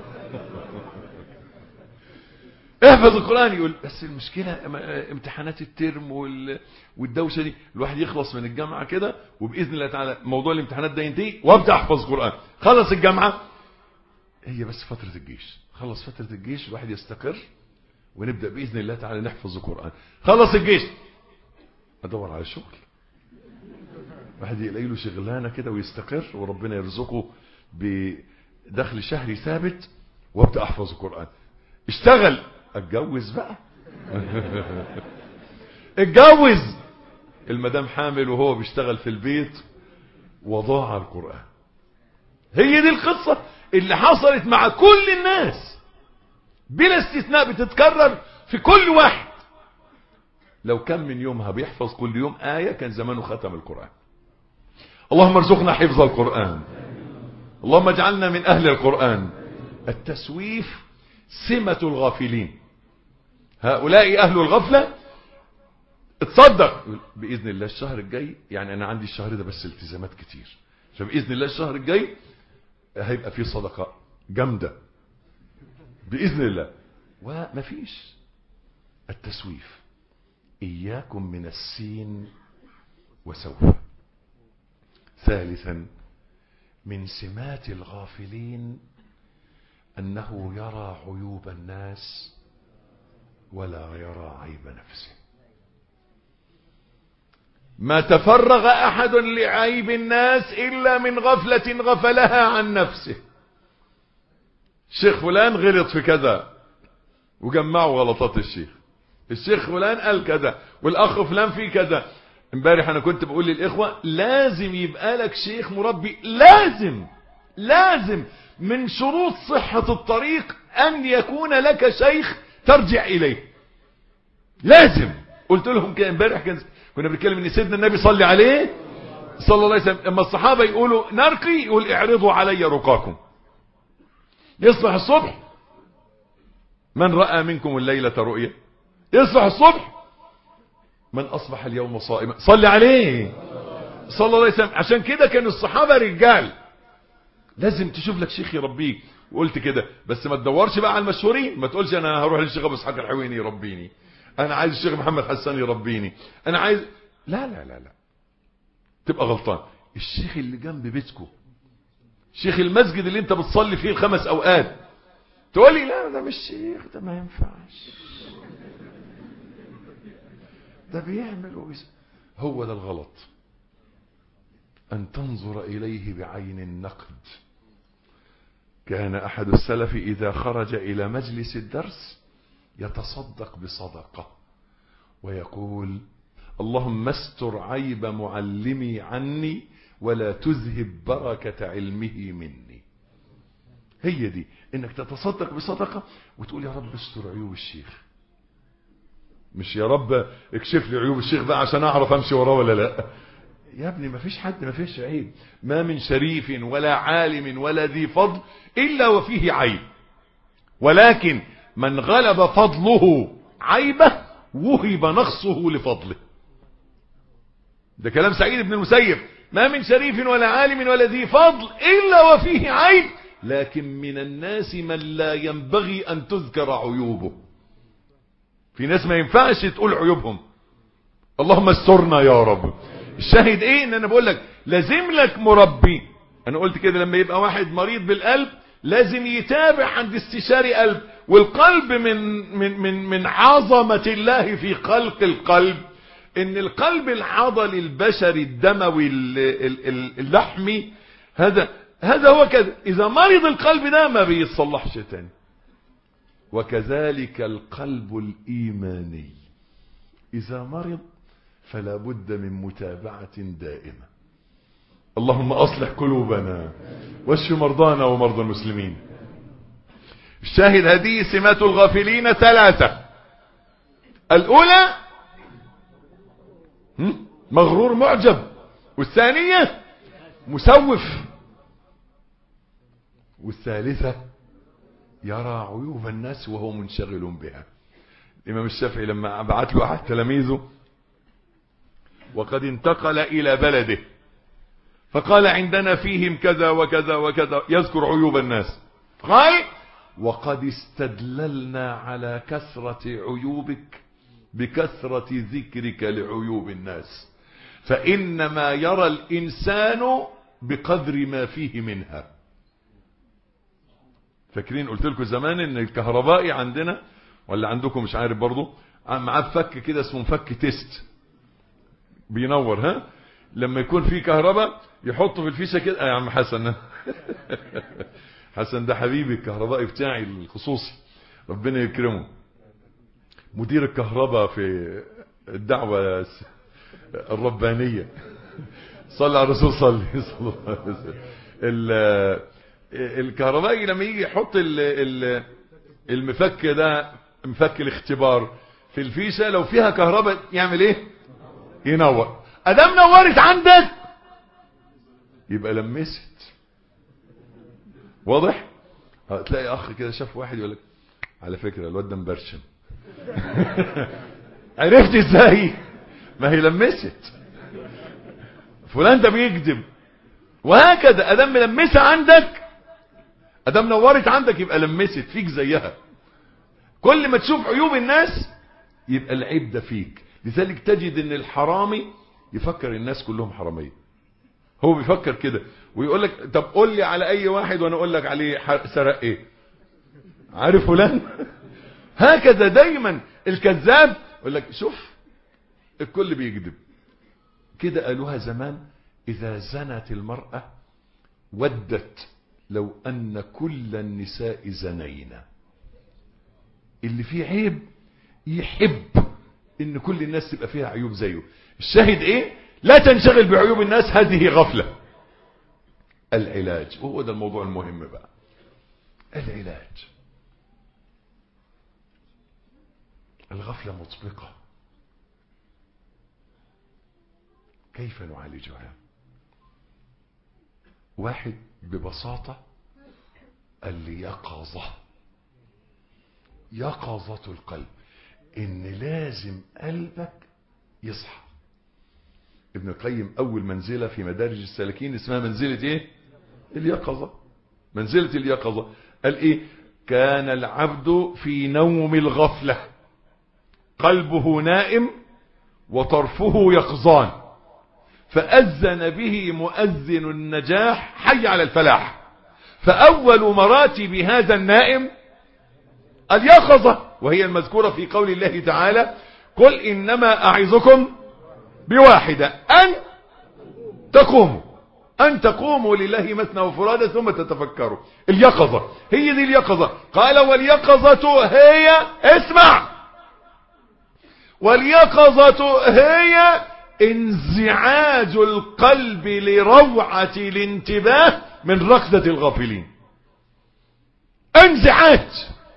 C: احفظ القرآن يقول بس المشكلة امتحانات الترم والدوشة دي الواحد يخلص من الجامعة كده وبإذن الله تعالى موضوع الامتحانات ده ينتهي وابدأ احفظ قرآن خلص الجامعة هي بس فترة الجيش خلص فترة الجيش الواحد يستقر ونبدأ بإذن الله تعالى نحفظ القرآن خلص الجيش ادور على شغل واحد يلاقي له شغلانة كده ويستقر وربنا يرزقه بدخل شهري ثابت وابدأ احفظ القرآن اشتغل اتجوز بقى اتجوز المدام حامل وهو بيشتغل في البيت وضاع القرآن هي دي القصة اللي حصلت مع كل الناس بلا استثناء بتتكرر في كل واحد لو كان من يومها بيحفظ كل يوم آية كان زمانه ختم القرآن اللهم ارزقنا حفظ القرآن اللهم اجعلنا من أهل القرآن التسويف سمة الغافلين هؤلاء أهل الغفلة اتصدق بإذن الله الشهر الجاي يعني أنا عندي الشهر ده بس التزامات كتير فبإذن الله الشهر الجاي هيبقى فيه صدقة جامدة بإذن الله ومفيش التسويف إياكم من السين وسوف ثالثا من سمات الغافلين أنه يرى عيوب الناس ولا يرى عيب نفسه ما تفرغ أحد لعيب الناس إلا من غفلة غفلها عن نفسه الشيخ فلان غلط في كذا وجمعوا غلطات الشيخ الشيخ فلان قال كذا والأخ فلان في كذا امبارح أنا كنت بقول للإخوة لازم يبقى لك شيخ مربي لازم لازم من شروط صحة الطريق أن يكون لك شيخ ترجع إليه لازم قلت لهم كده امبارح كان كنا بنتكلم ان سيدنا النبي صلي عليه صلى الله عليه وسلم اما الصحابه يقولوا نرقي يقول اعرضوا علي رقاكم يصبح الصبح من راى منكم الليله رؤيا يصبح الصبح من اصبح اليوم صائما صلي عليه صلى الله عليه وسلم عشان كده كان الصحابه رجال لازم تشوف لك شيخ يربيك وقلت كده بس ما تدورش بقى على المشهورين ما تقولش انا هروح للشيخ ابو اسحاق الحويني يربيني انا عايز الشيخ محمد حسان يربيني انا عايز لا لا لا لا تبقى غلطان الشيخ اللي جنب بيتكم شيخ المسجد اللي انت بتصلي فيه الخمس اوقات تقول لي لا ده مش شيخ ده ما ينفعش ده بيعمل وبيس هو ده الغلط ان تنظر اليه بعين النقد كان احد السلف اذا خرج الى مجلس الدرس يتصدق بصدقة ويقول اللهم استر عيب معلمي عني ولا تذهب بركة علمه مني هي دي انك تتصدق بصدقة وتقول يا رب استر عيوب الشيخ مش يا رب اكشف لي عيوب الشيخ بقى عشان اعرف امشي وراه ولا لا يا ابني ما فيش حد ما فيش عيب ما من شريف ولا عالم ولا ذي فضل الا وفيه عيب ولكن من غلب فضله عيبه وهب نقصه لفضله ده كلام سعيد بن المسيب ما من شريف ولا عالم ولا ذي فضل إلا وفيه عيب لكن من الناس من لا ينبغي أن تذكر عيوبه في ناس ما ينفعش تقول عيوبهم اللهم استرنا يا رب الشاهد ايه ان انا بقول لك لازم لك مربي انا قلت كده لما يبقى واحد مريض بالقلب لازم يتابع عند استشاري قلب والقلب من من من من عظمة الله في خلق القلب ان القلب العضلي البشري الدموي اللحمي هذا هذا هو كذا اذا مرض القلب ده ما بيتصلحش تاني وكذلك القلب الايماني اذا مرض فلا بد من متابعة دائمة اللهم اصلح قلوبنا واشف مرضانا ومرضى المسلمين الشاهد هذه سمات الغافلين ثلاثة الاولى مغرور معجب والثانية مسوف والثالثة يرى عيوب الناس وهو منشغل بها الإمام الشافعي لما بعت له أحد تلاميذه وقد انتقل إلى بلده فقال عندنا فيهم كذا وكذا وكذا يذكر عيوب الناس قال وقد استدللنا على كثرة عيوبك بكثرة ذكرك لعيوب الناس فإنما يرى الإنسان بقدر ما فيه منها فاكرين قلت لكم زمان ان الكهربائي عندنا ولا عندكم مش عارف برضه معاه فك كده اسمه فك تيست بينور ها لما يكون في كهرباء يحطه في الفيشه كده يا عم حسن حسن ده حبيبي الكهربائي بتاعي الخصوصي ربنا يكرمه مدير الكهرباء في الدعوة الربانية صلى على الرسول صلي صلى الله عليه وسلم الكهربائي لما يجي يحط المفك ده مفك الاختبار في الفيشة لو فيها كهرباء يعمل ايه ينور ادام نورت عندك يبقى لمست واضح تلاقي اخ كده شاف واحد يقول لك على فكرة الواد ده مبرشم عرفت ازاي ما هي لمست فلان ده بيكذب وهكذا ادام ملمسه عندك ادام نورت عندك يبقى لمست فيك زيها كل ما تشوف عيوب الناس يبقى العيب ده فيك لذلك تجد ان الحرامي يفكر الناس كلهم حراميه هو بيفكر كده ويقول لك طب قول لي على اي واحد وانا اقول لك عليه سرق ايه عارف فلان هكذا دايما الكذاب يقول لك شوف الكل بيكذب كده قالوها زمان اذا زنت المرأة ودت لو ان كل النساء زنينا اللي فيه عيب يحب ان كل الناس تبقى فيها عيوب زيه الشاهد ايه لا تنشغل بعيوب الناس هذه غفلة العلاج وهو ده الموضوع المهم بقى العلاج الغفلة مطبقة كيف نعالجها واحد ببساطة اليقظة يقظة القلب ان لازم قلبك يصحى ابن القيم اول منزلة في مدارج السالكين اسمها منزلة ايه اليقظة منزلة اليقظة قال ايه كان العبد في نوم الغفلة قلبه نائم وطرفه يقظان فأذن به مؤذن النجاح حي على الفلاح فأول مراتب هذا النائم اليقظة وهي المذكورة في قول الله تعالى قل إنما أعظكم بواحدة أن تقوموا أن تقوموا لله مثنى وفرادى ثم تتفكروا اليقظة هي دي اليقظة قال واليقظة هي اسمع واليقظة هي انزعاج القلب لروعة الانتباه من ركضة الغافلين انزعاج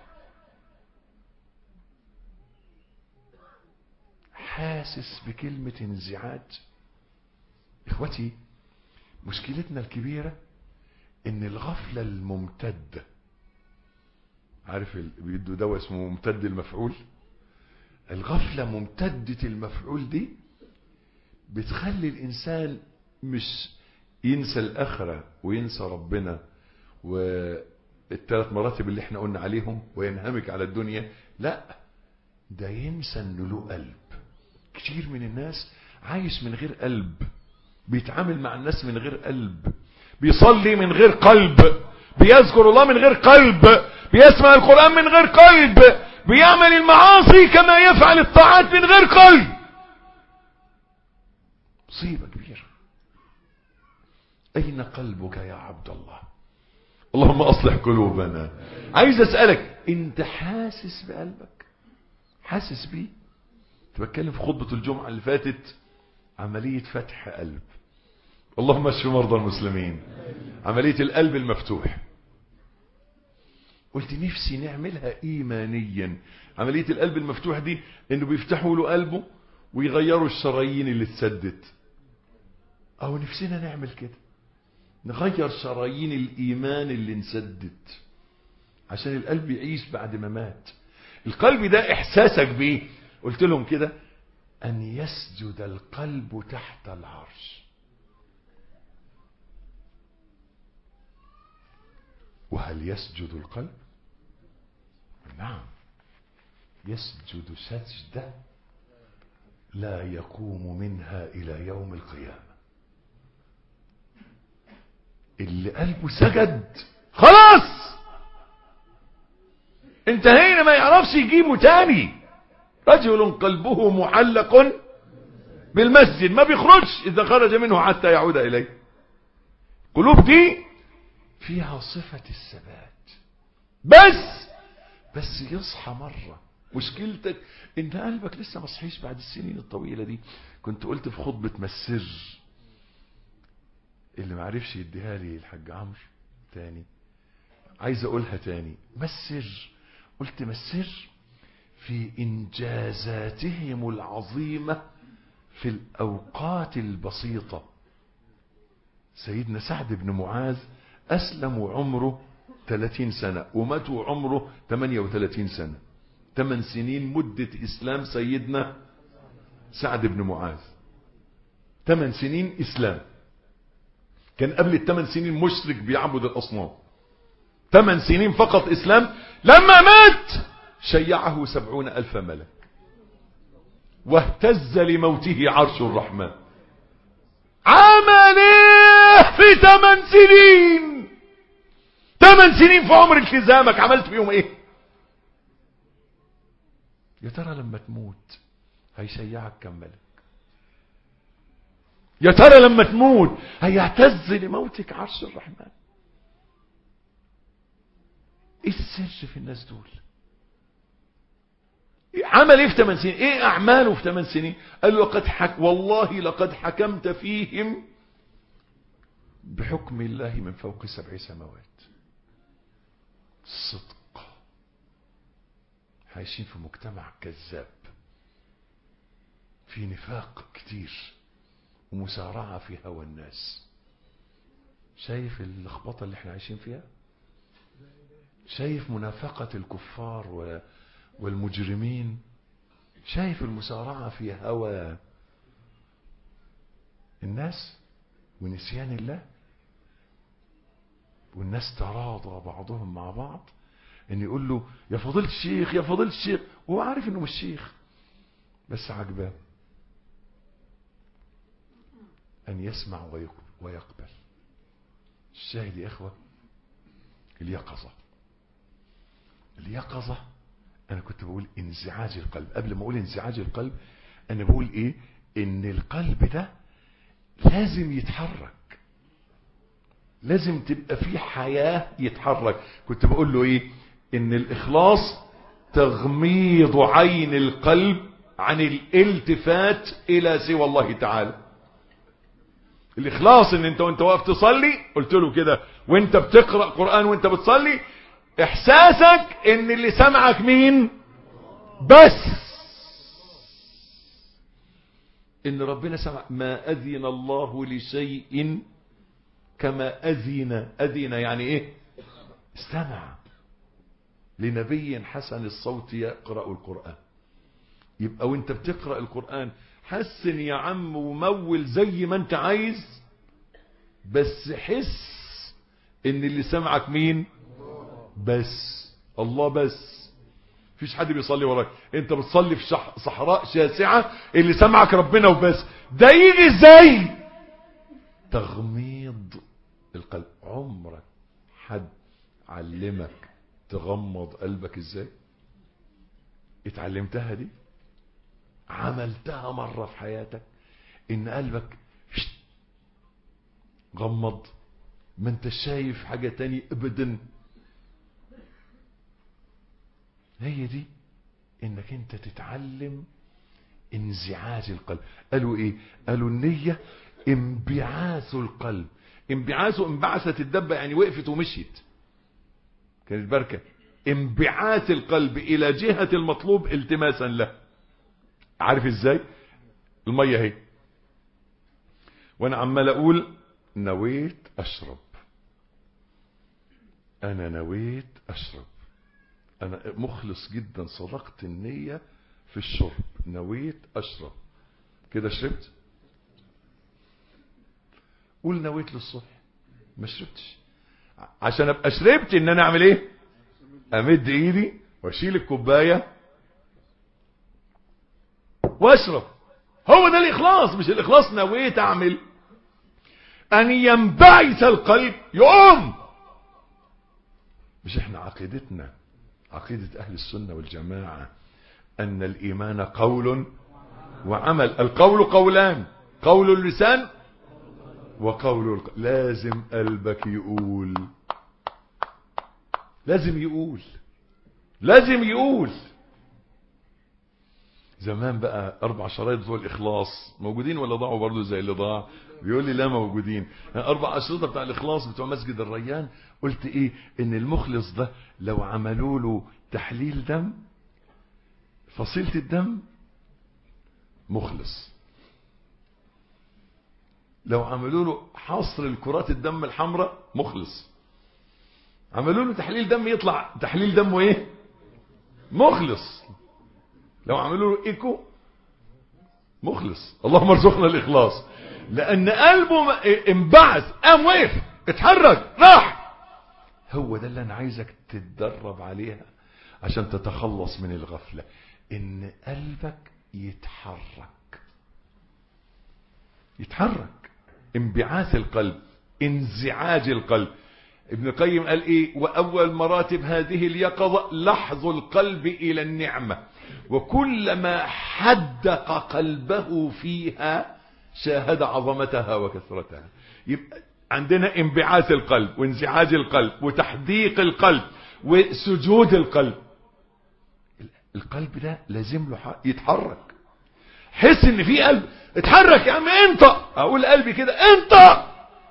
C: حاسس بكلمة انزعاج اخوتي مشكلتنا الكبيرة ان الغفلة الممتدة عارف بيدوا دواء اسمه ممتد المفعول الغفلة ممتدة المفعول دي بتخلي الانسان مش ينسى الاخرة وينسى ربنا والثلاث مراتب اللي احنا قلنا عليهم وينهمك على الدنيا لا ده ينسى انه له قلب كتير من الناس عايش من غير قلب بيتعامل مع الناس من غير قلب بيصلي من غير قلب بيذكر الله من غير قلب بيسمع القرآن من غير قلب بيعمل المعاصي كما يفعل الطاعات من غير قلب مصيبة كبيرة أين قلبك يا عبد الله اللهم أصلح قلوبنا عايز أسألك أنت حاسس بقلبك حاسس بيه بتكلم في خطبة الجمعة اللي فاتت عملية فتح قلب اللهم اشف مرضى المسلمين عملية القلب المفتوح قلت نفسي نعملها ايمانيا عملية القلب المفتوح دي انه بيفتحوا له قلبه ويغيروا الشرايين اللي اتسدت او نفسنا نعمل كده نغير شرايين الايمان اللي انسدت عشان القلب يعيش بعد ما مات القلب ده احساسك بيه قلت لهم كده أن يسجد القلب تحت العرش وهل يسجد القلب نعم يسجد سجدة لا يقوم منها إلى يوم القيامة اللي قلبه سجد خلاص انتهينا ما يعرفش يجيبه تاني رجل قلبه معلق بالمسجد ما بيخرجش إذا خرج منه حتى يعود إليه قلوب دي فيها صفة الثبات بس بس يصحى مرة مشكلتك ان قلبك لسه ما صحيش بعد السنين الطويلة دي كنت قلت في خطبة مسر اللي ما عرفش يديها لي الحاج عمرو تاني عايز اقولها تاني مسر قلت مسر في انجازاتهم العظيمة في الاوقات البسيطة سيدنا سعد بن معاذ اسلم وعمره 30 سنة ومات وعمره 38 سنة 8 سنين مدة اسلام سيدنا سعد بن معاذ 8 سنين اسلام كان قبل الثمان سنين مشرك بيعبد الاصنام 8 سنين فقط اسلام لما مات شيعه سبعون الف ملك واهتز لموته عرش الرحمن عمل ايه في 8 سنين 8 سنين في عمر التزامك عملت فيهم ايه يا ترى لما تموت هيشيعك كم ملك يا ترى لما تموت هيعتز لموتك عرش الرحمن ايه السر في الناس دول عمل ايه في 8 سنين ايه اعماله في 8 سنين قال له لقد حك والله لقد حكمت فيهم بحكم الله من فوق سبع سماوات صدق عايشين في مجتمع كذاب في نفاق كتير ومسارعة في هوى الناس شايف اللخبطة اللي احنا عايشين فيها شايف منافقة الكفار و... والمجرمين شايف المسارعة في هوى الناس ونسيان الله والناس تراضى بعضهم مع بعض ان يقول له يا فضيلة الشيخ يا فضيلة الشيخ وهو عارف انه مش شيخ بس عجباه ان يسمع ويقبل الشاهد يا اخوة اليقظة اليقظة انا كنت بقول انزعاج القلب قبل ما اقول انزعاج القلب انا بقول ايه ان القلب ده لازم يتحرك لازم تبقى فيه حياة يتحرك كنت بقول له ايه ان الاخلاص تغميض عين القلب عن الالتفات الى سوى الله تعالى الاخلاص ان انت وانت واقف تصلي قلت له كده وانت بتقرأ قرآن وانت بتصلي احساسك ان اللي سمعك مين بس ان ربنا سمع ما اذن الله لشيء كما اذن اذن يعني ايه استمع لنبي حسن الصوت يقرأ القرآن يبقى وانت بتقرأ القرآن حسن يا عم ومول زي ما انت عايز بس حس ان اللي سمعك مين بس الله بس فيش حد بيصلي وراك انت بتصلي في شح... صحراء شاسعة اللي سمعك ربنا وبس ده يجي ازاي تغميض القلب عمرك حد علمك تغمض قلبك ازاي اتعلمتها دي عملتها مرة في حياتك ان قلبك غمض ما انت شايف حاجة تاني ابدا هي دي انك انت تتعلم انزعاج القلب قالوا ايه قالوا النية انبعاث القلب انبعاثه انبعثت الدبة يعني وقفت ومشيت كانت بركة انبعاث القلب الى جهة المطلوب التماسا له عارف ازاي المية اهي وانا عمال اقول نويت اشرب انا نويت اشرب انا مخلص جدا صدقت النية في الشرب نويت اشرب كده شربت قول نويت للصبح ما شربتش عشان ابقى شربت ان انا اعمل ايه امد ايدي واشيل الكوبايه واشرب هو ده الاخلاص مش الاخلاص نويت اعمل ان ينبعث القلب يقوم مش احنا عقيدتنا عقيدة اهل السنة والجماعة ان الايمان قول وعمل القول قولان قول اللسان وقول الق... لازم قلبك يقول لازم يقول لازم يقول زمان بقى اربع شرايط بتوع الاخلاص موجودين ولا ضاعوا برضه زي اللي ضاع بيقول لي لا موجودين اربع اشرطه بتاع الاخلاص بتوع مسجد الريان قلت ايه ان المخلص ده لو عملوا له تحليل دم فصيله الدم مخلص لو عملوا له حصر الكرات الدم الحمراء مخلص عملوا له تحليل دم يطلع تحليل دمه ايه مخلص لو عملوا له ايكو مخلص اللهم ارزقنا الاخلاص لان قلبه انبعث قام وقف اتحرك راح هو ده اللي انا عايزك تتدرب عليها عشان تتخلص من الغفلة ان قلبك يتحرك يتحرك انبعاث القلب انزعاج القلب ابن القيم قال ايه واول مراتب هذه اليقظة لحظ القلب الى النعمة وكلما حدق قلبه فيها شاهد عظمتها وكثرتها يبقى عندنا انبعاث القلب وانزعاج القلب وتحديق القلب وسجود القلب القلب ده لازم له يتحرك حس ان في قلب اتحرك يا عم انت اقول قلبي كده انت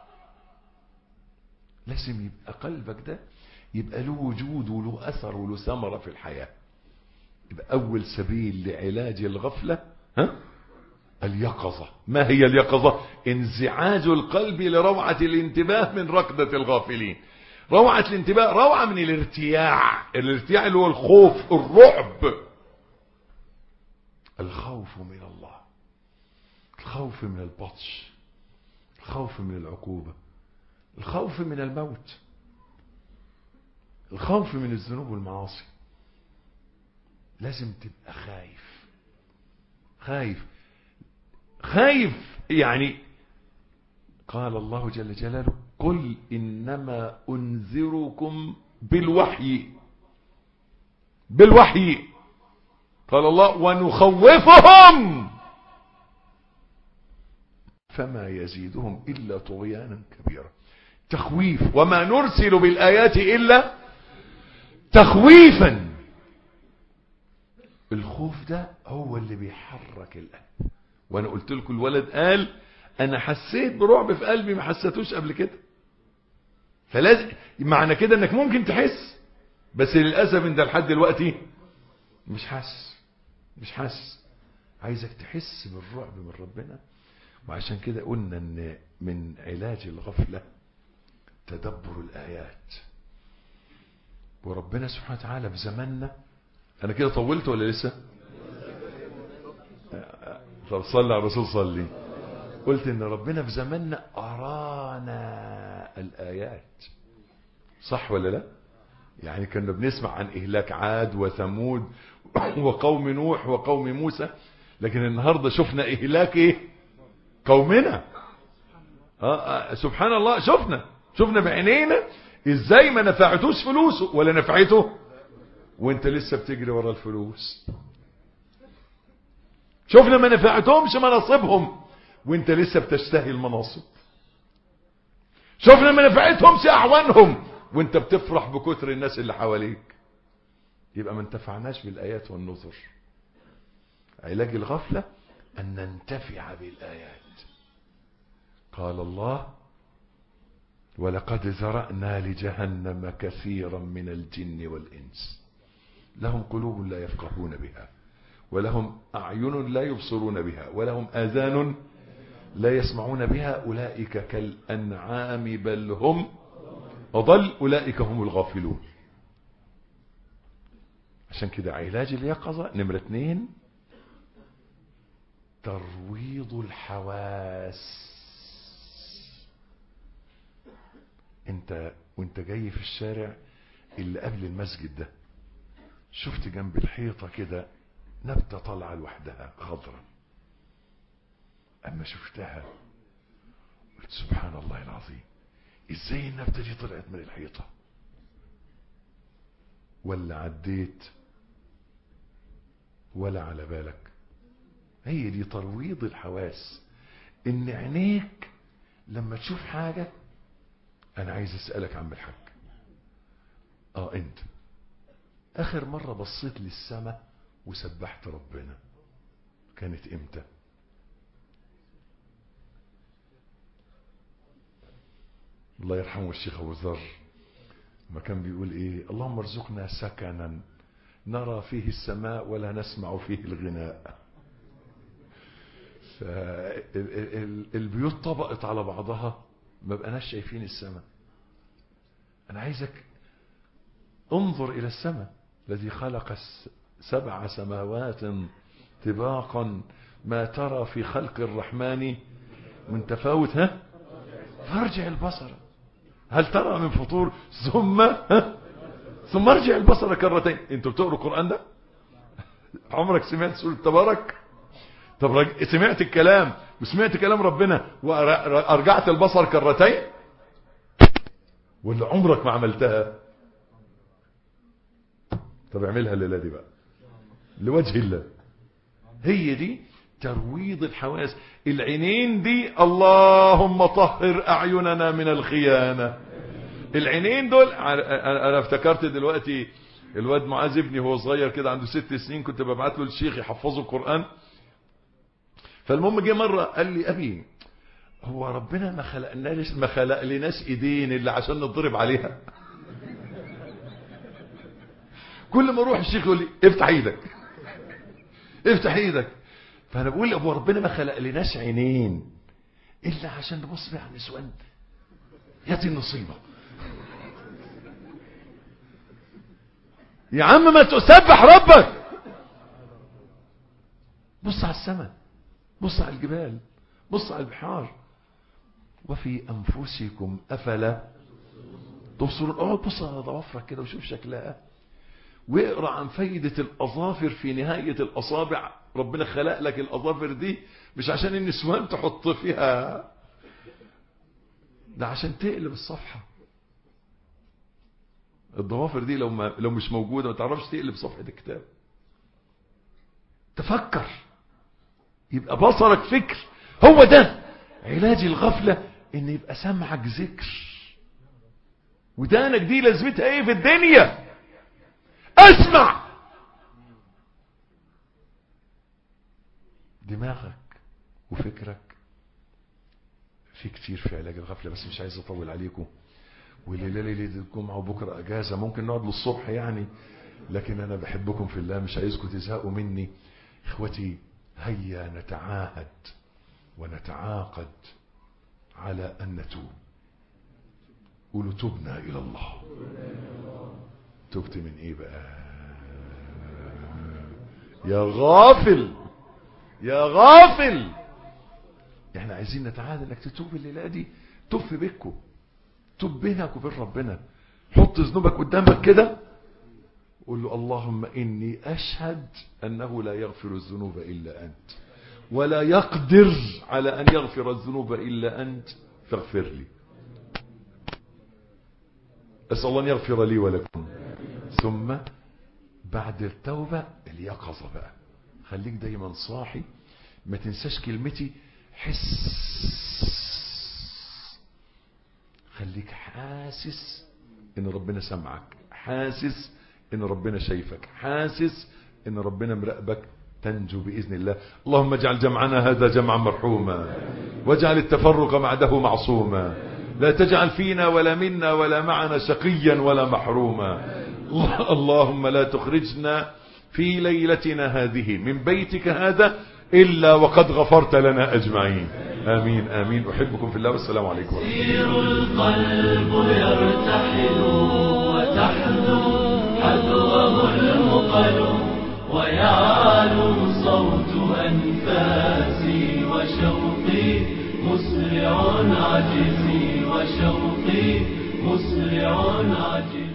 C: لازم يبقى قلبك ده يبقى له وجود وله اثر وله ثمره في الحياه يبقى اول سبيل لعلاج الغفله ها اليقظه ما هي اليقظه انزعاج القلب لروعه الانتباه من ركضه الغافلين روعه الانتباه روعه من الارتياع الارتياع اللي هو الخوف الرعب الخوف من الله الخوف من البطش الخوف من العقوبه الخوف من الموت الخوف من الذنوب والمعاصي لازم تبقى خايف خايف خايف يعني قال الله جل جلاله قل إنما أنذركم بالوحي بالوحي قال الله ونخوفهم فما يزيدهم إلا طغيانا كبيرا تخويف وما نرسل بالآيات إلا تخويفا الخوف ده هو اللي بيحرك القلب وانا قلت لكم الولد قال انا حسيت برعب في قلبي ما حسيتوش قبل كده فلازم معنى كده انك ممكن تحس بس للاسف انت لحد دلوقتي مش حاسس مش حاسس عايزك تحس بالرعب من ربنا وعشان كده قلنا ان من علاج الغفله تدبر الايات وربنا سبحانه وتعالى في زماننا انا كده طولت ولا لسه طب صلى على الرسول صلي قلت ان ربنا في زماننا ارانا الايات صح ولا لا يعني كنا بنسمع عن اهلاك عاد وثمود وقوم نوح وقوم موسى لكن النهارده شفنا اهلاك ايه قومنا آه آه سبحان الله شفنا شفنا بعينينا ازاي ما نفعتوش فلوسه ولا نفعته وانت لسه بتجري ورا الفلوس شفنا ما نفعتهمش مناصبهم وانت لسه بتشتهي المناصب شفنا ما نفعتهمش اعوانهم وانت بتفرح بكتر الناس اللي حواليك يبقى ما انتفعناش بالايات والنذر علاج الغفله ان ننتفع بالايات قال الله ولقد ذرأنا لجهنم كثيرا من الجن والإنس لهم قلوب لا يفقهون بها ولهم أعين لا يبصرون بها ولهم آذان لا يسمعون بها أولئك كالأنعام بل هم أضل أولئك هم الغافلون عشان كده علاج اليقظة نمرة اتنين ترويض الحواس انت وانت جاي في الشارع اللي قبل المسجد ده شفت جنب الحيطة كده نبتة طالعة لوحدها خضرة اما شفتها قلت سبحان الله العظيم ازاي النبتة دي طلعت من الحيطة ولا عديت ولا على بالك هي دي ترويض الحواس ان عينيك لما تشوف حاجة انا عايز اسألك عم الحاج اه انت اخر مرة بصيت للسماء وسبحت ربنا كانت امتى الله يرحمه الشيخ ابو ذر ما كان بيقول ايه اللهم ارزقنا سكنا نرى فيه السماء ولا نسمع فيه الغناء فالبيوت طبقت على بعضها ما بقناش شايفين السماء انا عايزك انظر الى السماء الذي خلق سبع سماوات طباقا ما ترى في خلق الرحمن من تفاوت ها فارجع البصر هل ترى من فطور ثم ها ثم ارجع البصر كرتين انتوا بتقروا القرآن ده عمرك سمعت سورة تبارك طب رج... سمعت الكلام وسمعت كلام ربنا وارجعت البصر كرتين ولا عمرك ما عملتها طب اعملها الليله دي بقى لوجه الله هي دي ترويض الحواس العينين دي اللهم طهر اعيننا من الخيانه العينين دول انا افتكرت دلوقتي الواد معاذ ابني هو صغير كده عنده ست سنين كنت ببعت له الشيخ يحفظه القران فالمهم جه مره قال لي ابي هو ربنا ما خلقناش ما خلق لناس ايدين الا عشان نضرب عليها كل ما اروح الشيخ يقول لي افتح ايدك افتح ايدك فانا بقول ابو ربنا ما خلق لناس عينين الا عشان نبص بيها على النسوان ياتي النصيبه يا عم ما تسبح ربك بص على السماء بص على الجبال بص على البحار وفي انفسكم افلا تبصرون اقعد بص على ضوافرك كده وشوف شكلها واقرا عن فايدة الاظافر في نهاية الاصابع ربنا خلق لك الاظافر دي مش عشان النسوان تحط فيها ده عشان تقلب الصفحة الضوافر دي لو ما لو مش موجودة ما تعرفش تقلب صفحة الكتاب تفكر يبقى بصرك فكر هو ده علاج الغفلة ان يبقى سمعك ذكر ودانك دي لازمتها ايه في الدنيا اسمع دماغك وفكرك في كتير في علاج الغفلة بس مش عايز اطول عليكم وليلة ليلة الجمعة وبكرة اجازة ممكن نقعد للصبح يعني لكن انا بحبكم في الله مش عايزكم تزهقوا مني اخوتي هيا نتعاهد ونتعاقد على ان نتوب قولوا تبنا الى الله تبت من ايه بقى يا غافل يا غافل احنا عايزين نتعاهد انك تتوب الليله دي توب في بيتكم توب بينك وبين ربنا حط ذنوبك قدامك كده قول له اللهم اني اشهد انه لا يغفر الذنوب الا انت ولا يقدر على ان يغفر الذنوب الا انت فاغفر لي اسال الله ان يغفر لي ولكم ثم بعد التوبه اليقظه بقى خليك دايما صاحي ما تنساش كلمتي حس خليك حاسس ان ربنا سمعك حاسس ان ربنا شايفك حاسس ان ربنا مراقبك تنجو بإذن الله اللهم اجعل جمعنا هذا جمعا مرحوما واجعل التفرق بعده معصوما لا تجعل فينا ولا منا ولا معنا شقيا ولا محروما اللهم لا تخرجنا في ليلتنا هذه من بيتك هذا إلا وقد غفرت لنا أجمعين آمين آمين أحبكم في الله والسلام عليكم
B: يسير القلب يرتحل وتحذو حذوه المقل ويعلو صوت أنفاسي وشوقي مسرع عجزي وشوقي مسرع عجزي